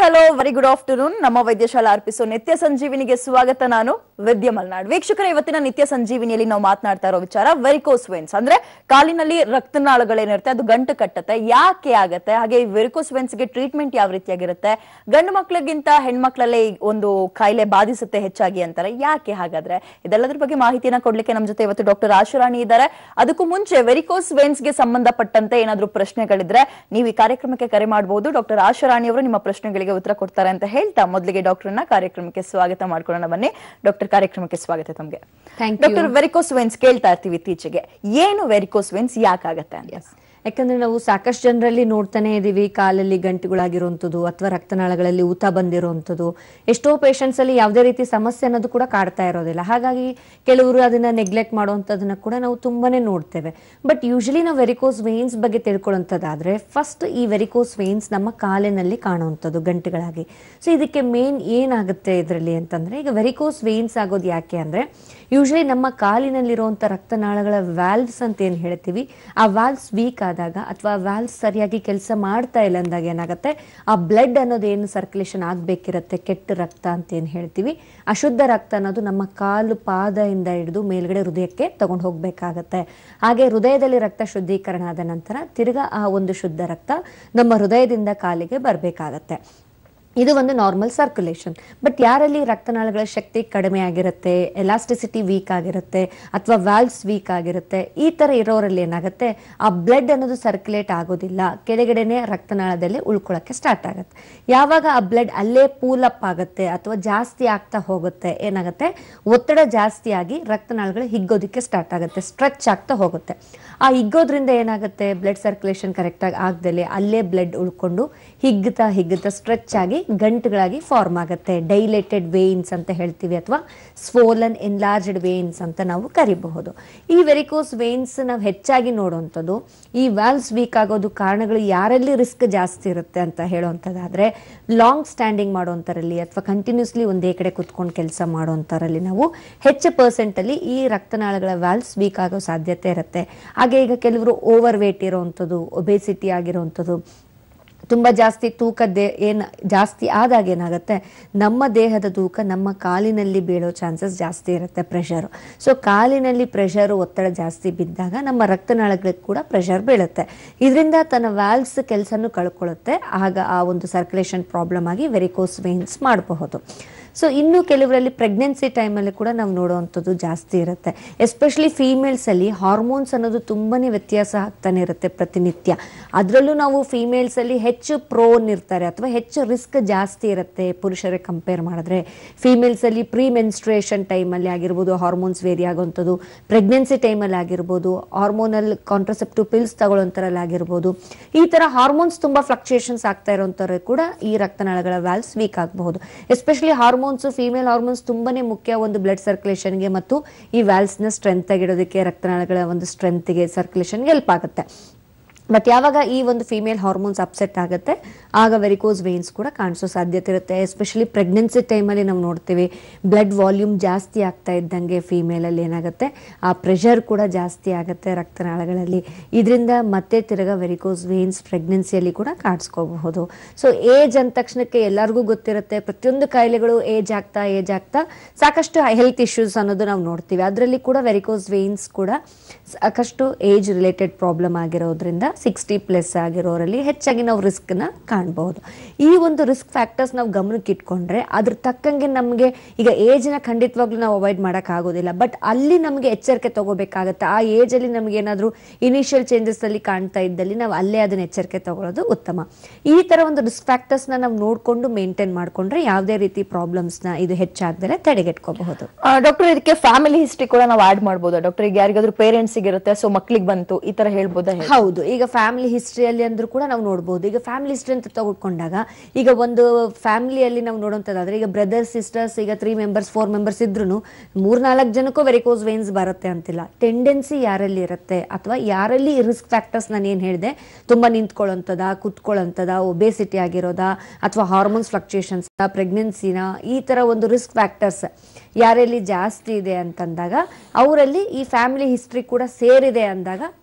Hello very good afternoon ನಮ್ಮ ವೈದ್ಯಶಾಲಾ ಅರ್ಪಿಸೋ ನಿತ್ಯ ಸಂಜೀವಿನಿಗೆ ಸ್ವಾಗತ ನಾನು ವಿದ್ಯ ಮಲ್ನಾಡ್ ವೀಕ್ಷಕರ ಇವತ್ತಿನ ನಿತ್ಯ ಸಂಜೀವಿನಿಯಲ್ಲಿ ನಾವು ಮಾತನಾಡ್ತಾ ಇರೋ ವಿಚಾರ ವೆರಿಕೋಸ್ ವೆನ್ಸ್ ಅಂದ್ರೆ ಕಾಲಿನಲ್ಲಿ ರಕ್ತನಾಳಗಳೇನಿರುತ್ತೆ ಅದು ಗಂಟು ಕಟ್ಟತ್ತೆ ಯಾಕೆ ಆಗತ್ತೆ ಹಾಗೆ ಈ ವೆರಿಕೋಸ್ ವೆನ್ಸ್ ಗೆ ಟ್ರೀಟ್ಮೆಂಟ್ ಯಾವ ರೀತಿಯಾಗಿರುತ್ತೆ ಗಂಡು ಮಕ್ಳಿಗಿಂತ ಹೆಣ್ಮಕ್ಳಲ್ಲೇ ಈ ಒಂದು ಕಾಯಿಲೆ ಬಾಧಿಸುತ್ತೆ ಹೆಚ್ಚಾಗಿ ಅಂತಾರೆ ಯಾಕೆ ಹಾಗಾದ್ರೆ ಇದೆಲ್ಲದ್ರ ಬಗ್ಗೆ ಮಾಹಿತಿಯನ್ನ ಕೊಡ್ಲಿಕ್ಕೆ ನಮ್ಮ ಜೊತೆ ಇವತ್ತು ಡಾಕ್ಟರ್ ಆಶುರಾಣಿ ಇದ್ದಾರೆ ಅದಕ್ಕೂ ಮುಂಚೆ ವೆರಿಕೋಸ್ ವೆನ್ಸ್ ಗೆ ಸಂಬಂಧಪಟ್ಟಂತೆ ಏನಾದ್ರೂ ಪ್ರಶ್ನೆಗಳಿದ್ರೆ ನೀವು ಈ ಕಾರ್ಯಕ್ರಮಕ್ಕೆ ಕರೆ ಮಾಡಬಹುದು ಡಾಕ್ಟರ್ ಆಶುರಾಣಿ ಅವರು ನಿಮ್ಮ ಪ್ರಶ್ನೆಗಳಿಗೆ ಉತ್ತರ ಕೊಡ್ತಾರೆ ಅಂತ ಹೇಳ್ತಾ ಮೊದಲಿಗೆ ಡಾಕ್ಟರ್ನ ಕಾರ್ಯಕ್ರಮಕ್ಕೆ ಸ್ವಾಗತ ಮಾಡ್ಕೊಳ್ಳೋಣ ಬನ್ನಿ ಡಾಕ್ಟರ್ ಕಾರ್ಯಕ್ರಮಕ್ಕೆ ಸ್ವಾಗತ ತಮಗೆ Thank you. Doctor varicose veins ಕೇಳ್ತಾ ಇರ್ತೀವಿ ಇತ್ತೀಚೆಗೆ ಏನು ವೆರಿಕೋಸ್ ವೆನ್ಸ್ ಯಾಕಾಗತ್ತೆ ಅಂತ ಯಾಕಂದ್ರೆ ನಾವು ಸಾಕಷ್ಟು ಜನರಲ್ಲಿ ನೋಡ್ತಾನೆ ಇದೀವಿ ಕಾಲಲ್ಲಿ ಗಂಟುಗಳಾಗಿರುವಂಥದ್ದು ಅಥವಾ ರಕ್ತನಾಳಗಳಲ್ಲಿ ಊತ ಬಂದಿರುವಂಥದ್ದು ಎಷ್ಟೋ ಪೇಷಂಟ್ಸ್ ಅಲ್ಲಿ ಯಾವುದೇ ರೀತಿ ಸಮಸ್ಯೆ ಅನ್ನೋದು ಕೂಡ ಕಾಡ್ತಾ ಇರೋದಿಲ್ಲ ಹಾಗಾಗಿ ಕೆಲವರು ಅದನ್ನ ನೆಗ್ಲೆಕ್ಟ್ ಮಾಡುವಂಥದ್ದನ್ನ ಕೂಡ ನಾವು ತುಂಬಾನೇ ನೋಡ್ತೇವೆ ಬಟ್ ಯೂಶಲಿ ನಾವು ವೆರಿಕೋಸ್ ವೇನ್ಸ್ ಬಗ್ಗೆ ತಿಳ್ಕೊಳ್ಳೋಂಥದ್ದಾದ್ರೆ ಫಸ್ಟ್ ಈ ವೆರಿಕೋಸ್ ವೇನ್ಸ್ ನಮ್ಮ ಕಾಲಿನಲ್ಲಿ ಕಾಣುವಂಥದ್ದು ಗಂಟುಗಳಾಗಿ ಸೊ ಇದಕ್ಕೆ ಮೇನ್ ಏನಾಗುತ್ತೆ ಇದರಲ್ಲಿ ಅಂತಂದ್ರೆ ಈಗ ವೆರಿಕೋಸ್ ವೇನ್ಸ್ ಆಗೋದು ಯಾಕೆ ಅಂದ್ರೆ ಯೂಶಲಿ ನಮ್ಮ ಕಾಲಿನಲ್ಲಿರುವಂಥ ರಕ್ತನಾಳಗಳ ವ್ಯಾಲ್ವ್ಸ್ ಅಂತ ಏನು ಹೇಳ್ತೀವಿ ಆ ವ್ಯಾಲ್ವ್ಸ್ ವೀಕ್ ಆದಾಗ ಅಥವಾ ವ್ಯಾಲ್ವ್ಸ್ ಸರಿಯಾಗಿ ಕೆಲಸ ಮಾಡ್ತಾ ಇಲ್ಲ ಅಂದಾಗ ಏನಾಗುತ್ತೆ ಆ ಬ್ಲಡ್ ಅನ್ನೋದು ಏನು ಸರ್ಕ್ಯುಲೇಷನ್ ಆಗಬೇಕಿರುತ್ತೆ ಕೆಟ್ಟ ರಕ್ತ ಅಂತ ಏನು ಹೇಳ್ತೀವಿ ಅಶುದ್ಧ ರಕ್ತ ಅನ್ನೋದು ನಮ್ಮ ಕಾಲು ಪಾದದಿಂದ ಹಿಡಿದು ಮೇಲ್ಗಡೆ ಹೃದಯಕ್ಕೆ ತಗೊಂಡು ಹೋಗ್ಬೇಕಾಗತ್ತೆ ಹಾಗೆ ಹೃದಯದಲ್ಲಿ ರಕ್ತ ಶುದ್ಧೀಕರಣ ಆದ ನಂತರ ತಿರ್ಗಾ ಆ ಒಂದು ಶುದ್ಧ ರಕ್ತ ನಮ್ಮ ಹೃದಯದಿಂದ ಕಾಲಿಗೆ ಬರಬೇಕಾಗತ್ತೆ ಇದು ಒಂದು ನಾರ್ಮಲ್ ಸರ್ಕ್ಯುಲೇಷನ್ ಬಟ್ ಯಾರಲ್ಲಿ ರಕ್ತನಾಳಗಳ ಶಕ್ತಿ ಕಡಿಮೆ ಆಗಿರುತ್ತೆ ಎಲಾಸ್ಟಿಸಿಟಿ ವೀಕ್ ಆಗಿರುತ್ತೆ ಅಥವಾ ವ್ಯಾಲ್ವ್ಸ್ ವೀಕ್ ಆಗಿರುತ್ತೆ ಈ ತರ ಇರೋರಲ್ಲಿ ಏನಾಗುತ್ತೆ ಆ ಬ್ಲಡ್ ಅನ್ನೋದು ಸರ್ಕ್ಯುಲೇಟ್ ಆಗೋದಿಲ್ಲ ಕೆಳಗಡೆನೆ ರಕ್ತನಾಳದಲ್ಲಿ ಉಳ್ಕೊಳ್ಳೋಕೆ ಸ್ಟಾರ್ಟ್ ಆಗುತ್ತೆ ಯಾವಾಗ ಆ ಬ್ಲಡ್ ಅಲ್ಲೇ ಪೂಲ್ ಅಪ್ ಆಗುತ್ತೆ ಅಥವಾ ಜಾಸ್ತಿ ಆಗ್ತಾ ಹೋಗುತ್ತೆ ಏನಾಗುತ್ತೆ ಒತ್ತಡ ಜಾಸ್ತಿ ಆಗಿ ರಕ್ತನಾಳಗಳು ಹಿಗ್ಗೋದಕ್ಕೆ ಸ್ಟಾರ್ಟ್ ಆಗುತ್ತೆ ಸ್ಟ್ರೆಚ್ ಆಗ್ತಾ ಹೋಗುತ್ತೆ ಆ ಹಿಗ್ಗೋದ್ರಿಂದ ಏನಾಗುತ್ತೆ ಬ್ಲಡ್ ಸರ್ಕ್ಯುಲೇಷನ್ ಕರೆಕ್ಟಾಗಿ ಆಗ್ದಲೆ ಅಲ್ಲೇ ಬ್ಲಡ್ ಉಳ್ಕೊಂಡು ಹಿಗ್ಗುತ್ತಾ ಹಿಗ್ಗುತ್ತಾ ಸ್ಟ್ರೆಚ್ ಆಗಿ ಗಂಟುಗಳಾಗಿ ಫಾರ್ಮ್ ಆಗುತ್ತೆ ಡೈಲೇಟೆಡ್ ವೇನ್ಸ್ ಅಂತ ಹೇಳ್ತೀವಿ ಅಥವಾ ಸ್ವೋಲನ್ ಎನ್ಲಾರ್ಜ್ಡ್ ವೇನ್ಸ್ ಅಂತ ನಾವು ಕರಿಬಹುದು ಈ ವೆರಿಕೋಸ್ ವೇನ್ಸ್ ನಾವು ಹೆಚ್ಚಾಗಿ ನೋಡುವಂಥದ್ದು ಈ ವ್ಯಾಲ್ವ್ಸ್ ವೀಕ್ ಆಗೋದು ಕಾರಣಗಳು ಯಾರಲ್ಲಿ ರಿಸ್ಕ್ ಜಾಸ್ತಿ ಇರುತ್ತೆ ಅಂತ ಹೇಳುವಂಥದ್ದಾದ್ರೆ ಲಾಂಗ್ ಸ್ಟ್ಯಾಂಡಿಂಗ್ ಮಾಡೋಂಥರಲ್ಲಿ ಅಥವಾ ಕಂಟಿನ್ಯೂಸ್ಲಿ ಒಂದೇ ಕಡೆ ಕುತ್ಕೊಂಡು ಕೆಲಸ ಮಾಡೋಂಥರಲ್ಲಿ ನಾವು ಹೆಚ್ಚು ಪರ್ಸೆಂಟ್ ಅಲ್ಲಿ ಈ ರಕ್ತನಾಳಗಳ ವ್ಯಾಲ್ವ್ಸ್ ವೀಕ್ ಆಗೋ ಸಾಧ್ಯತೆ ಇರುತ್ತೆ ಹಾಗೆ ಈಗ ಕೆಲವರು ಓವರ್ ವೇಟ್ ಇರೋವಂಥದ್ದು ಒಬೇಸಿಟಿ ಆಗಿರೋವಂಥದ್ದು ತುಂಬ ಜಾಸ್ತಿ ತೂಕದ್ದೇ ಏನು ಜಾಸ್ತಿ ಆದಾಗ ಏನಾಗುತ್ತೆ ನಮ್ಮ ದೇಹದ ತೂಕ ನಮ್ಮ ಕಾಲಿನಲ್ಲಿ ಬೀಳೋ ಚಾನ್ಸಸ್ ಜಾಸ್ತಿ ಇರುತ್ತೆ ಪ್ರೆಷರು ಸೊ ಕಾಲಿನಲ್ಲಿ ಪ್ರೆಷರು ಒತ್ತಡ ಜಾಸ್ತಿ ಬಿದ್ದಾಗ ನಮ್ಮ ರಕ್ತನಾಳಗಳಿಗೆ ಕೂಡ ಪ್ರೆಷರ್ ಬೀಳುತ್ತೆ ಇದರಿಂದ ತನ್ನ ವ್ಯಾಲ್ವ್ಸ್ ಕೆಲಸನೂ ಕಳ್ಕೊಳ್ಳುತ್ತೆ ಆಗ ಆ ಒಂದು ಸರ್ಕ್ಯುಲೇಷನ್ ಪ್ರಾಬ್ಲಮ್ ಆಗಿ ವೆರಿಕೋಸ್ ವೇನ್ಸ್ ಮಾಡಬಹುದು ಸೊ ಇನ್ನು ಕೆಲವರಲ್ಲಿ ಪ್ರೆಗ್ನೆನ್ಸಿ ಟೈಮಲ್ಲಿ ಕೂಡ ನಾವು ನೋಡುವಂಥದ್ದು ಜಾಸ್ತಿ ಇರುತ್ತೆ ಎಸ್ಪೆಷಲಿ ಫೀಮೇಲ್ಸಲ್ಲಿ ಹಾರ್ಮೋನ್ಸ್ ಅನ್ನೋದು ತುಂಬಾನೇ ವ್ಯತ್ಯಾಸ ಆಗ್ತಾನೆ ಇರುತ್ತೆ ಪ್ರತಿನಿತ್ಯ ಅದರಲ್ಲೂ ನಾವು ಫೀಮೇಲ್ಸಲ್ಲಿ ಹೆಚ್ಚು ಪ್ರೋನ್ ಇರ್ತಾರೆ ಅಥವಾ ಹೆಚ್ಚು ರಿಸ್ಕ್ ಜಾಸ್ತಿ ಇರುತ್ತೆ ಪುರುಷರಿಗೆ ಕಂಪೇರ್ ಮಾಡಿದ್ರೆ ಫೀಮೇಲ್ಸಲ್ಲಿ ಪ್ರೀ ಮೆನ್ಸ್ಟ್ರೇಷನ್ ಟೈಮಲ್ಲಿ ಆಗಿರ್ಬೋದು ಹಾರ್ಮೋನ್ಸ್ ವೇರಿ ಆಗುವಂಥದ್ದು ಪ್ರೆಗ್ನೆನ್ಸಿ ಟೈಮಲ್ಲಿ ಆಗಿರ್ಬೋದು ಹಾರ್ಮೋನಲ್ ಕಾಂಟ್ರಸೆಪ್ಟಿವ್ ಪಿಲ್ಸ್ ತಗೊಳ್ಳೋಂಥರಲ್ಲಿ ಆಗಿರ್ಬೋದು ಈ ಥರ ಹಾರ್ಮೋನ್ಸ್ ತುಂಬ ಫ್ಲಕ್ಚುಯೇಷನ್ಸ್ ಆಗ್ತಾ ಇರೋಂಥವ್ರು ಕೂಡ ಈ ರಕ್ತನಾಳಗಳ ವ್ಯಾಲ್ವ್ಸ್ ವೀಕ್ ಆಗಬಹುದು ಎಸ್ಪೆಷಲಿ ಹಾರ್ಮೋನ್ಸ್ ಫೀಮೇಲ್ ಹಾರ್ಮೋನ್ಸ್ ತುಂಬಾನೇ ಮುಖ್ಯ ಒಂದು ಬ್ಲಡ್ ಸರ್ಕ್ಯುಲೇಷನ್ಗೆ ಮತ್ತು ಈ ವ್ಯಾಲ್ವ್ಸ್ನ ಸ್ಟ್ರೆಂತ್ ಆಗಿಡೋದಕ್ಕೆ ರಕ್ತನಾಳಗಳ ಒಂದು ಸ್ಟ್ರೆಂತ್ಗೆ ಸರ್ಕ್ಯುಲೇಷನ್ಗೆ ಹೆಲ್ಪ್ ಆಗುತ್ತೆ ಬಟ್ ಯಾವಾಗ ಈ ಒಂದು ಫಿಮೇಲ್ ಹಾರ್ಮೋನ್ಸ್ ಅಪ್ಸೆಟ್ ಆಗುತ್ತೆ ಆಗ ವೆರಿಕೋಸ್ ವೇನ್ಸ್ ಕೂಡ ಕಾಣಿಸೋ ಸಾಧ್ಯತೆ ಇರುತ್ತೆ ಎಸ್ಪೆಷಲಿ ಪ್ರೆಗ್ನೆನ್ಸಿ ಟೈಮಲ್ಲಿ ನಾವು ನೋಡ್ತೀವಿ ಬ್ಲಡ್ ವಾಲ್ಯೂಮ್ ಜಾಸ್ತಿ ಆಗ್ತಾ ಇದ್ದಂಗೆ ಫೀಮೇಲಲ್ಲಿ ಏನಾಗುತ್ತೆ ಆ ಪ್ರೆಷರ್ ಕೂಡ ಜಾಸ್ತಿ ಆಗುತ್ತೆ ರಕ್ತನಾಳಗಳಲ್ಲಿ ಇದರಿಂದ ಮತ್ತೆ ತಿರ್ಗಾ ವೆರಿಕೋಸ್ ವೇನ್ಸ್ ಪ್ರೆಗ್ನೆನ್ಸಿಯಲ್ಲಿ ಕೂಡ ಕಾಣಿಸ್ಕೋಬಹುದು ಸೊ ಏಜ್ ಅಂದ ತಕ್ಷಣಕ್ಕೆ ಎಲ್ಲರಿಗೂ ಗೊತ್ತಿರುತ್ತೆ ಪ್ರತಿಯೊಂದು ಕಾಯಿಲೆಗಳು ಏಜ್ ಆಗ್ತಾ ಏಜ್ ಆಗ್ತಾ ಸಾಕಷ್ಟು ಹೆಲ್ತ್ ಇಶ್ಯೂಸ್ ಅನ್ನೋದು ನಾವು ನೋಡ್ತೀವಿ ಅದರಲ್ಲಿ ಕೂಡ ವೆರಿಕೋಸ್ ವೇನ್ಸ್ ಕೂಡ ಸಾಕಷ್ಟು ಏಜ್ ರಿಲೇಟೆಡ್ ಪ್ರಾಬ್ಲಮ್ ಆಗಿರೋದ್ರಿಂದ ಸಿಕ್ಸ್ಟಿ ಪ್ಲಸ್ ಆಗಿರೋರಲ್ಲಿ ಹೆಚ್ಚಾಗಿ ನಾವು ರಿಸ್ಕ್ನ ಕಾಣಬಹುದು ಈ ಒಂದು ರಿಸ್ಕ್ ಫ್ಯಾಕ್ಟರ್ಸ್ ನಾವು ಗಮನಕ್ಕೆ ಇಟ್ಕೊಂಡ್ರೆ ಅದ್ರ ತಕ್ಕಂಗೆ ನಮಗೆ ಈಗ ಏಜ್ನ ಖಂಡಿತವಾಗ್ಲೂ ನಾವು ಅವಾಯ್ಡ್ ಮಾಡೋಕ್ಕಾಗೋದಿಲ್ಲ ಬಟ್ ಅಲ್ಲಿ ನಮಗೆ ಎಚ್ಚರಿಕೆ ತಗೋಬೇಕಾಗತ್ತೆ ಆ ಏಜಲ್ಲಿ ನಮಗೆ ಏನಾದರೂ ಇನಿಷಿಯಲ್ ಚೇಂಜಸ್ ಅಲ್ಲಿ ಕಾಣ್ತಾ ಇದ್ದಲ್ಲಿ ನಾವು ಅಲ್ಲೇ ಅದನ್ನ ಎಚ್ಚರಿಕೆ ತಗೊಳ್ಳೋದು ಉತ್ತಮ ಈ ತರ ಒಂದು ರಿಸ್ಕ್ ಫ್ಯಾಕ್ಟರ್ಸ್ನ ನಾವು ನೋಡಿಕೊಂಡು ಮೇಂಟೈನ್ ಮಾಡ್ಕೊಂಡ್ರೆ ಯಾವುದೇ ರೀತಿ ಪ್ರಾಬ್ಲಮ್ಸ್ನ ಇದು ಹೆಚ್ಚಾಗ್ದರೆ ತಡೆಗಟ್ಕೋಬಹುದು ಡಾಕ್ಟರ್ ಇದಕ್ಕೆ ಫ್ಯಾಮಿಲಿ ಹಿಸ್ಟ್ರಿ ಕೂಡ ನಾವು ಆಡ್ ಮಾಡ್ಬೋದಾ ಡಾಕ್ಟರ್ ಈಗ ಯಾರಿಗಾದ್ರೂ ಪೇರೆಂಟ್ಸ್ ಇರುತ್ತೆ ಸೊ ಮಕ್ಳಿಗೆ ಬಂತು ಈ ತರ ಹೇಳ್ಬೋದಾ ಹೇಳಿ? ಹೌದು ಈಗ ಫ್ಯಾಮಿಲಿ ಹಿಸ್ಟ್ರಿಯಲ್ಲಿ ಅಂದ್ರೂ ಕೂಡ ನಾವು ನೋಡ್ಬೋದು ಈಗ ಫ್ಯಾಮಿಲಿ ಹಿಸ್ಟ್ರಿ ಅಂತ ತಗೊಂಡ್ಕೊಂಡಾಗ ಈಗ ಒಂದು ಫ್ಯಾಮಿಲಿಯಲ್ಲಿ ನಾವು ನೋಡುವಂಥದ್ದಾದ್ರೆ ಈಗ ಬ್ರದರ್ಸ್ ಸಿಸ್ಟರ್ಸ್ ಈಗ ತ್ರೀ ಮೆಂಬರ್ಸ್ ಫೋರ್ ಮೆಂಬರ್ಸ್ ಇದ್ರು ಮೂರ್ನಾಲ್ಕು ಜನಕ್ಕೂ ವೆರಿಕೋಸ್ ವೇನ್ಸ್ ಬರುತ್ತೆ ಅಂತಿಲ್ಲ ಟೆಂಡೆನ್ಸಿ ಯಾರಲ್ಲಿ ಇರುತ್ತೆ ಅಥವಾ ಯಾರಲ್ಲಿ ರಿಸ್ಕ್ ಫ್ಯಾಕ್ಟರ್ಸ್ ನಾನು ಏನು ಹೇಳಿದೆ ತುಂಬ ನಿಂತ್ಕೊಳ್ಳೋಂಥದ ಕುತ್ಕೊಳ್ಳೋಂಥದ ಒಬೇಸಿಟಿ ಆಗಿರೋದಾ ಅಥವಾ ಹಾರ್ಮೋನ್ಸ್ ಫ್ಲಕ್ಚುಯೇಷನ್ಸ್ ಪ್ರೆಗ್ನೆನ್ಸಿನ ಈ ಥರ ಒಂದು ರಿಸ್ಕ್ ಫ್ಯಾಕ್ಟರ್ಸ್ ಯಾರಲ್ಲಿ ಜಾಸ್ತಿ ಇದೆ ಅಂತಂದಾಗ ಅವರಲ್ಲಿ ಈ ಫ್ಯಾಮಿಲಿ ಹಿಸ್ಟ್ರಿ ಕೂಡ ಸೇರಿದೆ ಅಂದಾಗ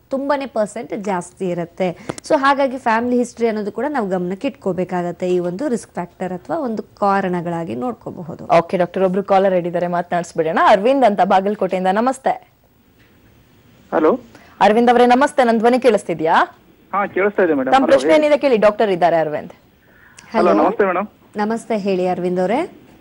ತುಂಬಾನೇ ಪರ್ಸೆಂಟ್ ಜಾಸ್ತಿ ಇರುತ್ತೆ ಸೊ ಹಾಗಾಗಿ ಫ್ಯಾಮಿಲಿ ಹಿಸ್ಟ್ರಿ ಅನ್ನೋದು ಕೂಡ ನಾವು ಗಮನಕ್ಕೆ ಇಟ್ಕೋಬೇಕಾಗತ್ತೆ ಈ ಒಂದು ರಿಸ್ಕ್ ಫ್ಯಾಕ್ಟರ್ ಅಥವಾ ಒಂದು ಕಾರಣಗಳಾಗಿ ನೋಡ್ಕೋಬಹುದು ಓಕೆ ಡಾಕ್ಟರ್ ಒಬ್ರು ಕಾಲರ್ ಹಿಡಿದಾರೆ ಮಾತನಾಡಿಸ್ಬಿಡೋಣ ಅರವಿಂದ್ ಅಂತ ಬಾಗಲಕೋಟೆಯಿಂದ ನಮಸ್ತೆ ಹಲೋ ಅರವಿಂದ್ ಅವರೇ ನಮಸ್ತೆ ನನ್ ಧ್ವನಿ ಕೇಳಿಸ್ತಿದ್ಯಾ ಹಾ ಕೇಳಿಸ್ತಾ ಇದೆ ಮೇಡಮ್ ತಮ್ಮ ಪ್ರಶ್ನೆ ಏನಿದೆ ಕೇಳಿ ಡಾಕ್ಟರ್ ಇದ್ದಾರೆ ಅರವಿಂದ್ ಹಲೋ ನಮಸ್ತೆ ಮೇಡಮ್ ನಮಸ್ತೆ ಹೇಳಿ ಅರವಿಂದ್ ಅವರೇ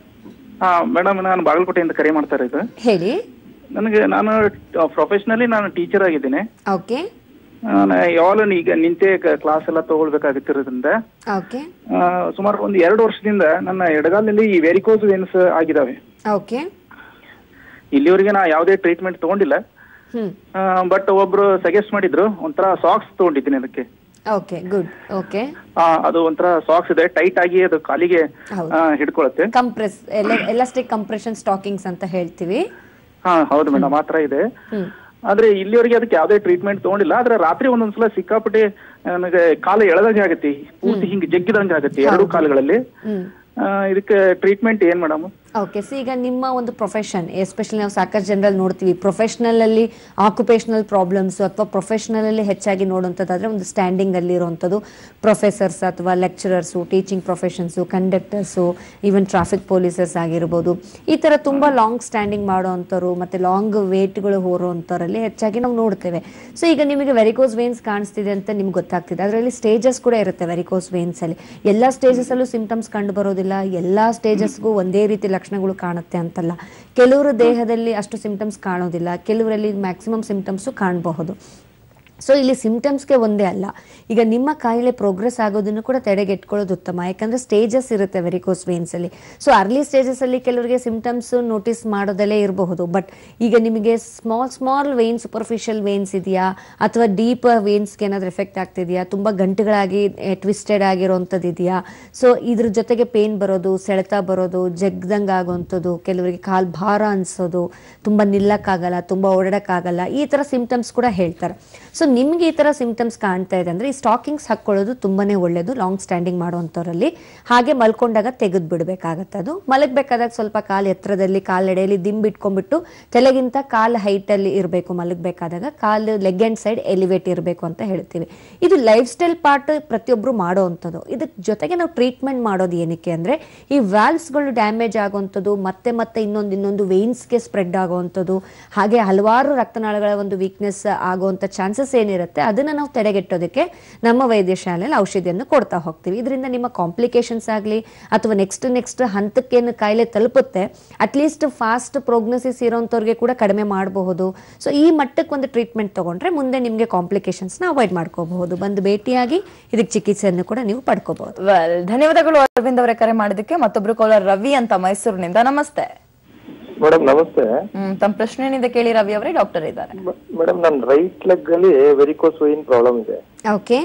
ಹಾ ಮೇಡಮ್ ನಾನು ಬಾಗಲಕೋಟೆಯಿಂದ ಕರೆ ಮಾಡ್ತಾ ಇರೋದು ಹೇಳಿ ನನಗೆ ನಾನು ಪ್ರೊಫೆಷನಲಿ ನಾನು ಟೀಚರ್ ಆಗಿದ್ದೀನಿ ಓಕೆ ನಾನು ಯಾವಾಗಲೂ ಈಗ ನಿಂತೆ ಕ್ಲಾಸ್ ಎಲ್ಲ ತಗೊಳ್ಬೇಕಾಗುತ್ತಿರೋದ್ರಿಂದ ಓಕೆ ಆ, ಸುಮಾರು ಒಂದು ಎರಡು ವರ್ಷದಿಂದ ನನ್ನ ಎಡಗಾಲಲ್ಲಿ ಈ ವೆರಿಕೋಸ್ ವೇನ್ಸ್ ಆಗಿದಾವೆ ಓಕೆ ಇಲ್ಲಿವರೆಗೆ ನಾ ಯಾವುದೇ ಟ್ರೀಟ್ಮೆಂಟ್ ತಗೊಂಡಿಲ್ಲ ಹ್ಮ್ ಬಟ್ ಒಬ್ರು ಸಜೆಸ್ಟ್ ಮಾಡಿದ್ರು ಒಂಥರ ಸಾಕ್ಸ್ ತಗೊಂಡಿದ್ದೀನಿ ಅದಕ್ಕೆ ಓಕೆ ಗುಡ್ ಓಕೆ ಆ, ಅದು ಒಂಥರ ಸಾಕ್ಸ್ ಇದೆ ಟೈಟ್ ಆಗಿ ಅದು ಕಾಲಿಗೆ ಹೌದು. ಆ, ಹಿಡ್ಕೊಳತ್ತೆ ಕಂಪ್ರೆಸ್ ಎಲಾಸ್ಟಿಕ್ ಕಂಪ್ರೆಷನ್ ಸ್ಟಾಕಿಂಗ್ಸ್ ಅಂತ ಹೇಳ್ತೀವಿ ಹಾ ಹೌದು ಮೇಡಮ್ ಆ ಥರ ಇದೆ ಹ್ಮ್ ಆದ್ರೆ ಇಲ್ಲಿವರೆಗೆ ಅದಕ್ಕೆ ಯಾವುದೇ ಟ್ರೀಟ್ಮೆಂಟ್ ತಗೊಂಡಿಲ್ಲ ಆದ್ರೆ ರಾತ್ರಿ ಒಂದೊಂದ್ಸಲ ಸಿಕ್ಕಾಪಟ್ಟೆ ನನಗೆ ಕಾಲು ಎಳೆದಂಗೆ ಆಗತ್ತೆ ಪೂರ್ತಿ ಹಿಂಗೆ ಜಗ್ಗಿದಂಗೆ ಆಗತ್ತೆ ಎರಡು ಕಾಲುಗಳಲ್ಲಿ ಹ್ಮ್ ಆ, ಇದಕ್ಕೆ ಟ್ರೀಟ್ಮೆಂಟ್ ಏನ್ ಮೇಡಮ್ ಓಕೆ ಸೊ ಈಗ ನಿಮ್ಮ ಒಂದು ಪ್ರೊಫೆಷನ್ ಎಸ್ಪೆಷಲಿ ನಾವು ಸಾಕಷ್ಟು ಜನರಲ್ಲಿ ನೋಡ್ತೀವಿ ಪ್ರೊಫೆಷನಲ್ ಅಲ್ಲಿ ಆಕ್ಯುಪೇಷನಲ್ ಪ್ರಾಬ್ಲಮ್ಸ್ ಅಥವಾ ಪ್ರೊಫೆಷನಲ್ ಅಲ್ಲಿ ಹೆಚ್ಚಾಗಿ ನೋಡುವಂಥದ್ದಾದ್ರೆ ಒಂದು ಸ್ಟ್ಯಾಂಡಿಂಗ್ ಅಲ್ಲಿ ಇರುವಂಥದ್ದು ಪ್ರೊಫೆಸರ್ಸ್ ಅಥವಾ lecturers teaching professions conductors even traffic ಪೊಲೀಸರ್ಸ್ ಆಗಿರ್ಬೋದು ಈ ತರ ತುಂಬಾ ಲಾಂಗ್ ಸ್ಟ್ಯಾಂಡಿಂಗ್ ಮಾಡೋವಂಥವ್ರು ಮತ್ತೆ ಲಾಂಗ್ ವೇಟ್ಗಳು ಹೊರೋವಂಥವ್ರಲ್ಲಿ ಹೆಚ್ಚಾಗಿ ನಾವು ನೋಡ್ತೇವೆ ಸೊ ಈಗ ನಿಮಗೆ ವೆರಿಕೋಸ್ ವೇನ್ಸ್ ಕಾಣಿಸ್ತಿದೆ ಅಂತ ನಿಮ್ಗೆ ಗೊತ್ತಾಗ್ತಿದೆ ಅದರಲ್ಲಿ ಸ್ಟೇಜಸ್ ಕೂಡ ಇರುತ್ತೆ ವೆರಿಕೋಸ್ ವೇನ್ಸ್ ಅಲ್ಲಿ ಎಲ್ಲ ಸ್ಟೇಜಸ್ ಅಲ್ಲೂ ಸಿಂಟಮ್ಸ್ ಕಂಡು ಬರೋದಿಲ್ಲ ಎಲ್ಲ ಸ್ಟೇಜಸ್ಗೂ ಒಂದೇ ರೀತಿ ಲಕ್ಷಣಗಳು ಕಾಣುತ್ತೆ ಅಂತಲ್ಲ ಕೆಲವರು ದೇಹದಲ್ಲಿ ಅಷ್ಟು ಸಿಂಟಮ್ಸ್ ಕಾಣೋದಿಲ್ಲ ಕೆಲವರಲ್ಲಿ ಮ್ಯಾಕ್ಸಿಮಮ್ ಸಿಂಟಮ್ಸು ಕಾಣಬಹುದು ಸೊ ಇಲ್ಲಿ ಸಿಂಟಮ್ಸ್ಗೆ ಒಂದೇ ಅಲ್ಲ ಈಗ ನಿಮ್ಮ ಕಾಯಿಲೆ ಪ್ರೋಗ್ರೆಸ್ ಆಗೋದನ್ನು ಕೂಡ ತಡೆಗೆಟ್ಕೊಳ್ಳೋದು ಉತ್ತಮ ಯಾಕಂದ್ರೆ ಸ್ಟೇಜಸ್ ಇರುತ್ತೆ ವೆರಿಕೋಸ್ ವೇನ್ಸ್ ಅಲ್ಲಿ ಸೊ ಅರ್ಲಿ ಸ್ಟೇಜಸ್ ಅಲ್ಲಿ ಕೆಲವರಿಗೆ ಸಿಂಟಮ್ಸ್ ನೋಟಿಸ್ ಮಾಡೋದಲ್ಲೇ ಇರಬಹುದು ಬಟ್ ಈಗ ನಿಮಗೆ small small vein superficial veins ಇದೆಯಾ ಅಥವಾ ಡೀಪ್ ವೇನ್ಸ್ಗೆ ಏನಾದರೂ ಎಫೆಕ್ಟ್ ಆಗ್ತಿದೆಯಾ ತುಂಬ ಗಂಟುಗಳಾಗಿ ಟ್ವಿಸ್ಟೆಡ್ ಆಗಿರೋಂಥದ್ದು ಇದೆಯಾ ಸೊ ಇದ್ರ ಜೊತೆಗೆ ಪೇನ್ ಬರೋದು ಸೆಳೆತ ಬರೋದು ಜಗ್ದಂಗೆ ಆಗೋವಂಥದ್ದು ಕೆಲವರಿಗೆ ಕಾಲು ಭಾರ ಅನ್ಸೋದು ತುಂಬ ನಿಲ್ಲಕ್ಕಾಗಲ್ಲ ತುಂಬ ಓಡಾಡಕ್ಕಾಗಲ್ಲ ಈ ಥರ ಸಿಂಟಮ್ಸ್ ಕೂಡ ಹೇಳ್ತಾರೆ ಸೊ ನಿಮ್ಗೆ ಈ ಥರ ಸಿಂಟಮ್ಸ್ ಕಾಣ್ತಾ ಇದೆ ಅಂದರೆ ಈ ಸ್ಟಾಕಿಂಗ್ಸ್ ಹಾಕ್ಕೊಳ್ಳೋದು ತುಂಬಾನೇ ಒಳ್ಳೆಯದು ಲಾಂಗ್ ಸ್ಟ್ಯಾಂಡಿಂಗ್ ಮಾಡುವಂಥವ್ರಲ್ಲಿ ಹಾಗೆ ಮಲ್ಕೊಂಡಾಗ ತೆಗೆದು ಬಿಡಬೇಕಾಗತ್ತೆ ಅದು ಮಲಗಬೇಕಾದಾಗ ಸ್ವಲ್ಪ ಕಾಲು ಎತ್ತರದಲ್ಲಿ ಕಾಲೆಡೆಯಲ್ಲಿ ದಿಂಬಿಟ್ಕೊಂಡ್ಬಿಟ್ಟು ತಲೆಗಿಂತ ಕಾಲು ಹೈಟಲ್ಲಿ ಇರಬೇಕು ಮಲಗಬೇಕಾದಾಗ ಕಾಲು ಲೆಗ್ ಆ್ಯಂಡ್ ಸೈಡ್ ಎಲಿವೇಟ್ ಇರಬೇಕು ಅಂತ ಹೇಳ್ತೀವಿ ಇದು ಲೈಫ್ ಸ್ಟೈಲ್ ಪಾರ್ಟ್ ಪ್ರತಿಯೊಬ್ಬರು ಮಾಡೋವಂಥದ್ದು ಇದಕ್ಕೆ ಜೊತೆಗೆ ನಾವು ಟ್ರೀಟ್ಮೆಂಟ್ ಮಾಡೋದು ಏನಕ್ಕೆ ಅಂದರೆ ಈ ವ್ಯಾಲ್ವ್ಸ್ಗಳು ಡ್ಯಾಮೇಜ್ ಆಗುವಂಥದ್ದು ಮತ್ತೆ ಮತ್ತೆ ಇನ್ನೊಂದು ಇನ್ನೊಂದು ವೇನ್ಸ್ಗೆ ಸ್ಪ್ರೆಡ್ ಆಗುವಂಥದ್ದು ಹಾಗೆ ಹಲವಾರು ರಕ್ತನಾಳಗಳ ಒಂದು ವೀಕ್ನೆಸ್ ಆಗುವಂಥ ಚಾನ್ಸಸ್ ಏನಿರುತ್ತೆ ಅದನ್ನು ನಾವು ತಡೆಗಟ್ಟೋದಕ್ಕೆ ನಮ್ಮ ವೈದ್ಯಶಾಲೆಯಲ್ಲಿ ಔಷಧಿಯನ್ನು ಕೊಡ್ತಾ ಹೋಗ್ತೀವಿ ಇದರಿಂದ ನಿಮ್ಮ ಕಾಂಪ್ಲಿಕೇಶನ್ಸ್ ಆಗಲಿ ಅಥವಾ ನೆಕ್ಸ್ಟ್ ನೆಕ್ಸ್ಟ್ ಹಂತಕ್ಕೇನು ಕಾಯಿಲೆ ತಲುಪುತ್ತೆ ಅಟ್ಲೀಸ್ಟ್ ಫಾಸ್ಟ್ ಪ್ರೋಗ್ನೋಸಿಸ್ ಇರೋಂಥವ್ರಿಗೆ ಕೂಡ ಕಡಿಮೆ ಮಾಡಬಹುದು ಸೊ ಈ ಮಟ್ಟಕ್ಕೆ ಒಂದು ಟ್ರೀಟ್ಮೆಂಟ್ ತಗೊಂಡ್ರೆ ಮುಂದೆ ನಿಮಗೆ ಕಾಂಪ್ಲಿಕೇಶನ್ಸ್ನ ಅವಾಯ್ಡ್ ಮಾಡ್ಕೋಬಹುದು ಬಂದು ಭೇಟಿಯಾಗಿ ಇದಕ್ಕೆ ಚಿಕಿತ್ಸೆಯನ್ನು ಕೂಡ ನೀವು ಪಡ್ಕೋಬಹುದು ವೆಲ್ ಧನ್ಯವಾದಗಳು ಅರವಿಂದ್ ಅವರೇ ಕರೆ ಮಾಡೋದಕ್ಕೆ ಮತ್ತೊಬ್ರು ಕಾಲರ್ ರವಿ ಅಂತ ಮೈಸೂರಿನಿಂದ ನಮಸ್ತೆ ಮೇಡಮ್ ನಮಸ್ತೆ ಹ್ಮ್ ತಮ್ಮ ಪ್ರಶ್ನೆ ಏನಿದೆ ಕೇಳಿ ರವಿ ಅವರೇ ಡಾಕ್ಟರ್ ಇದ್ದಾರೆ ಮೇಡಮ್ ನನ್ನ ರೈಟ್ ಲೆಗ್ ಅಲ್ಲಿ ವೆರಿಕೋಸ್ ವೈನ್ ಪ್ರಾಬ್ಲಮ್ ಇದೆ okay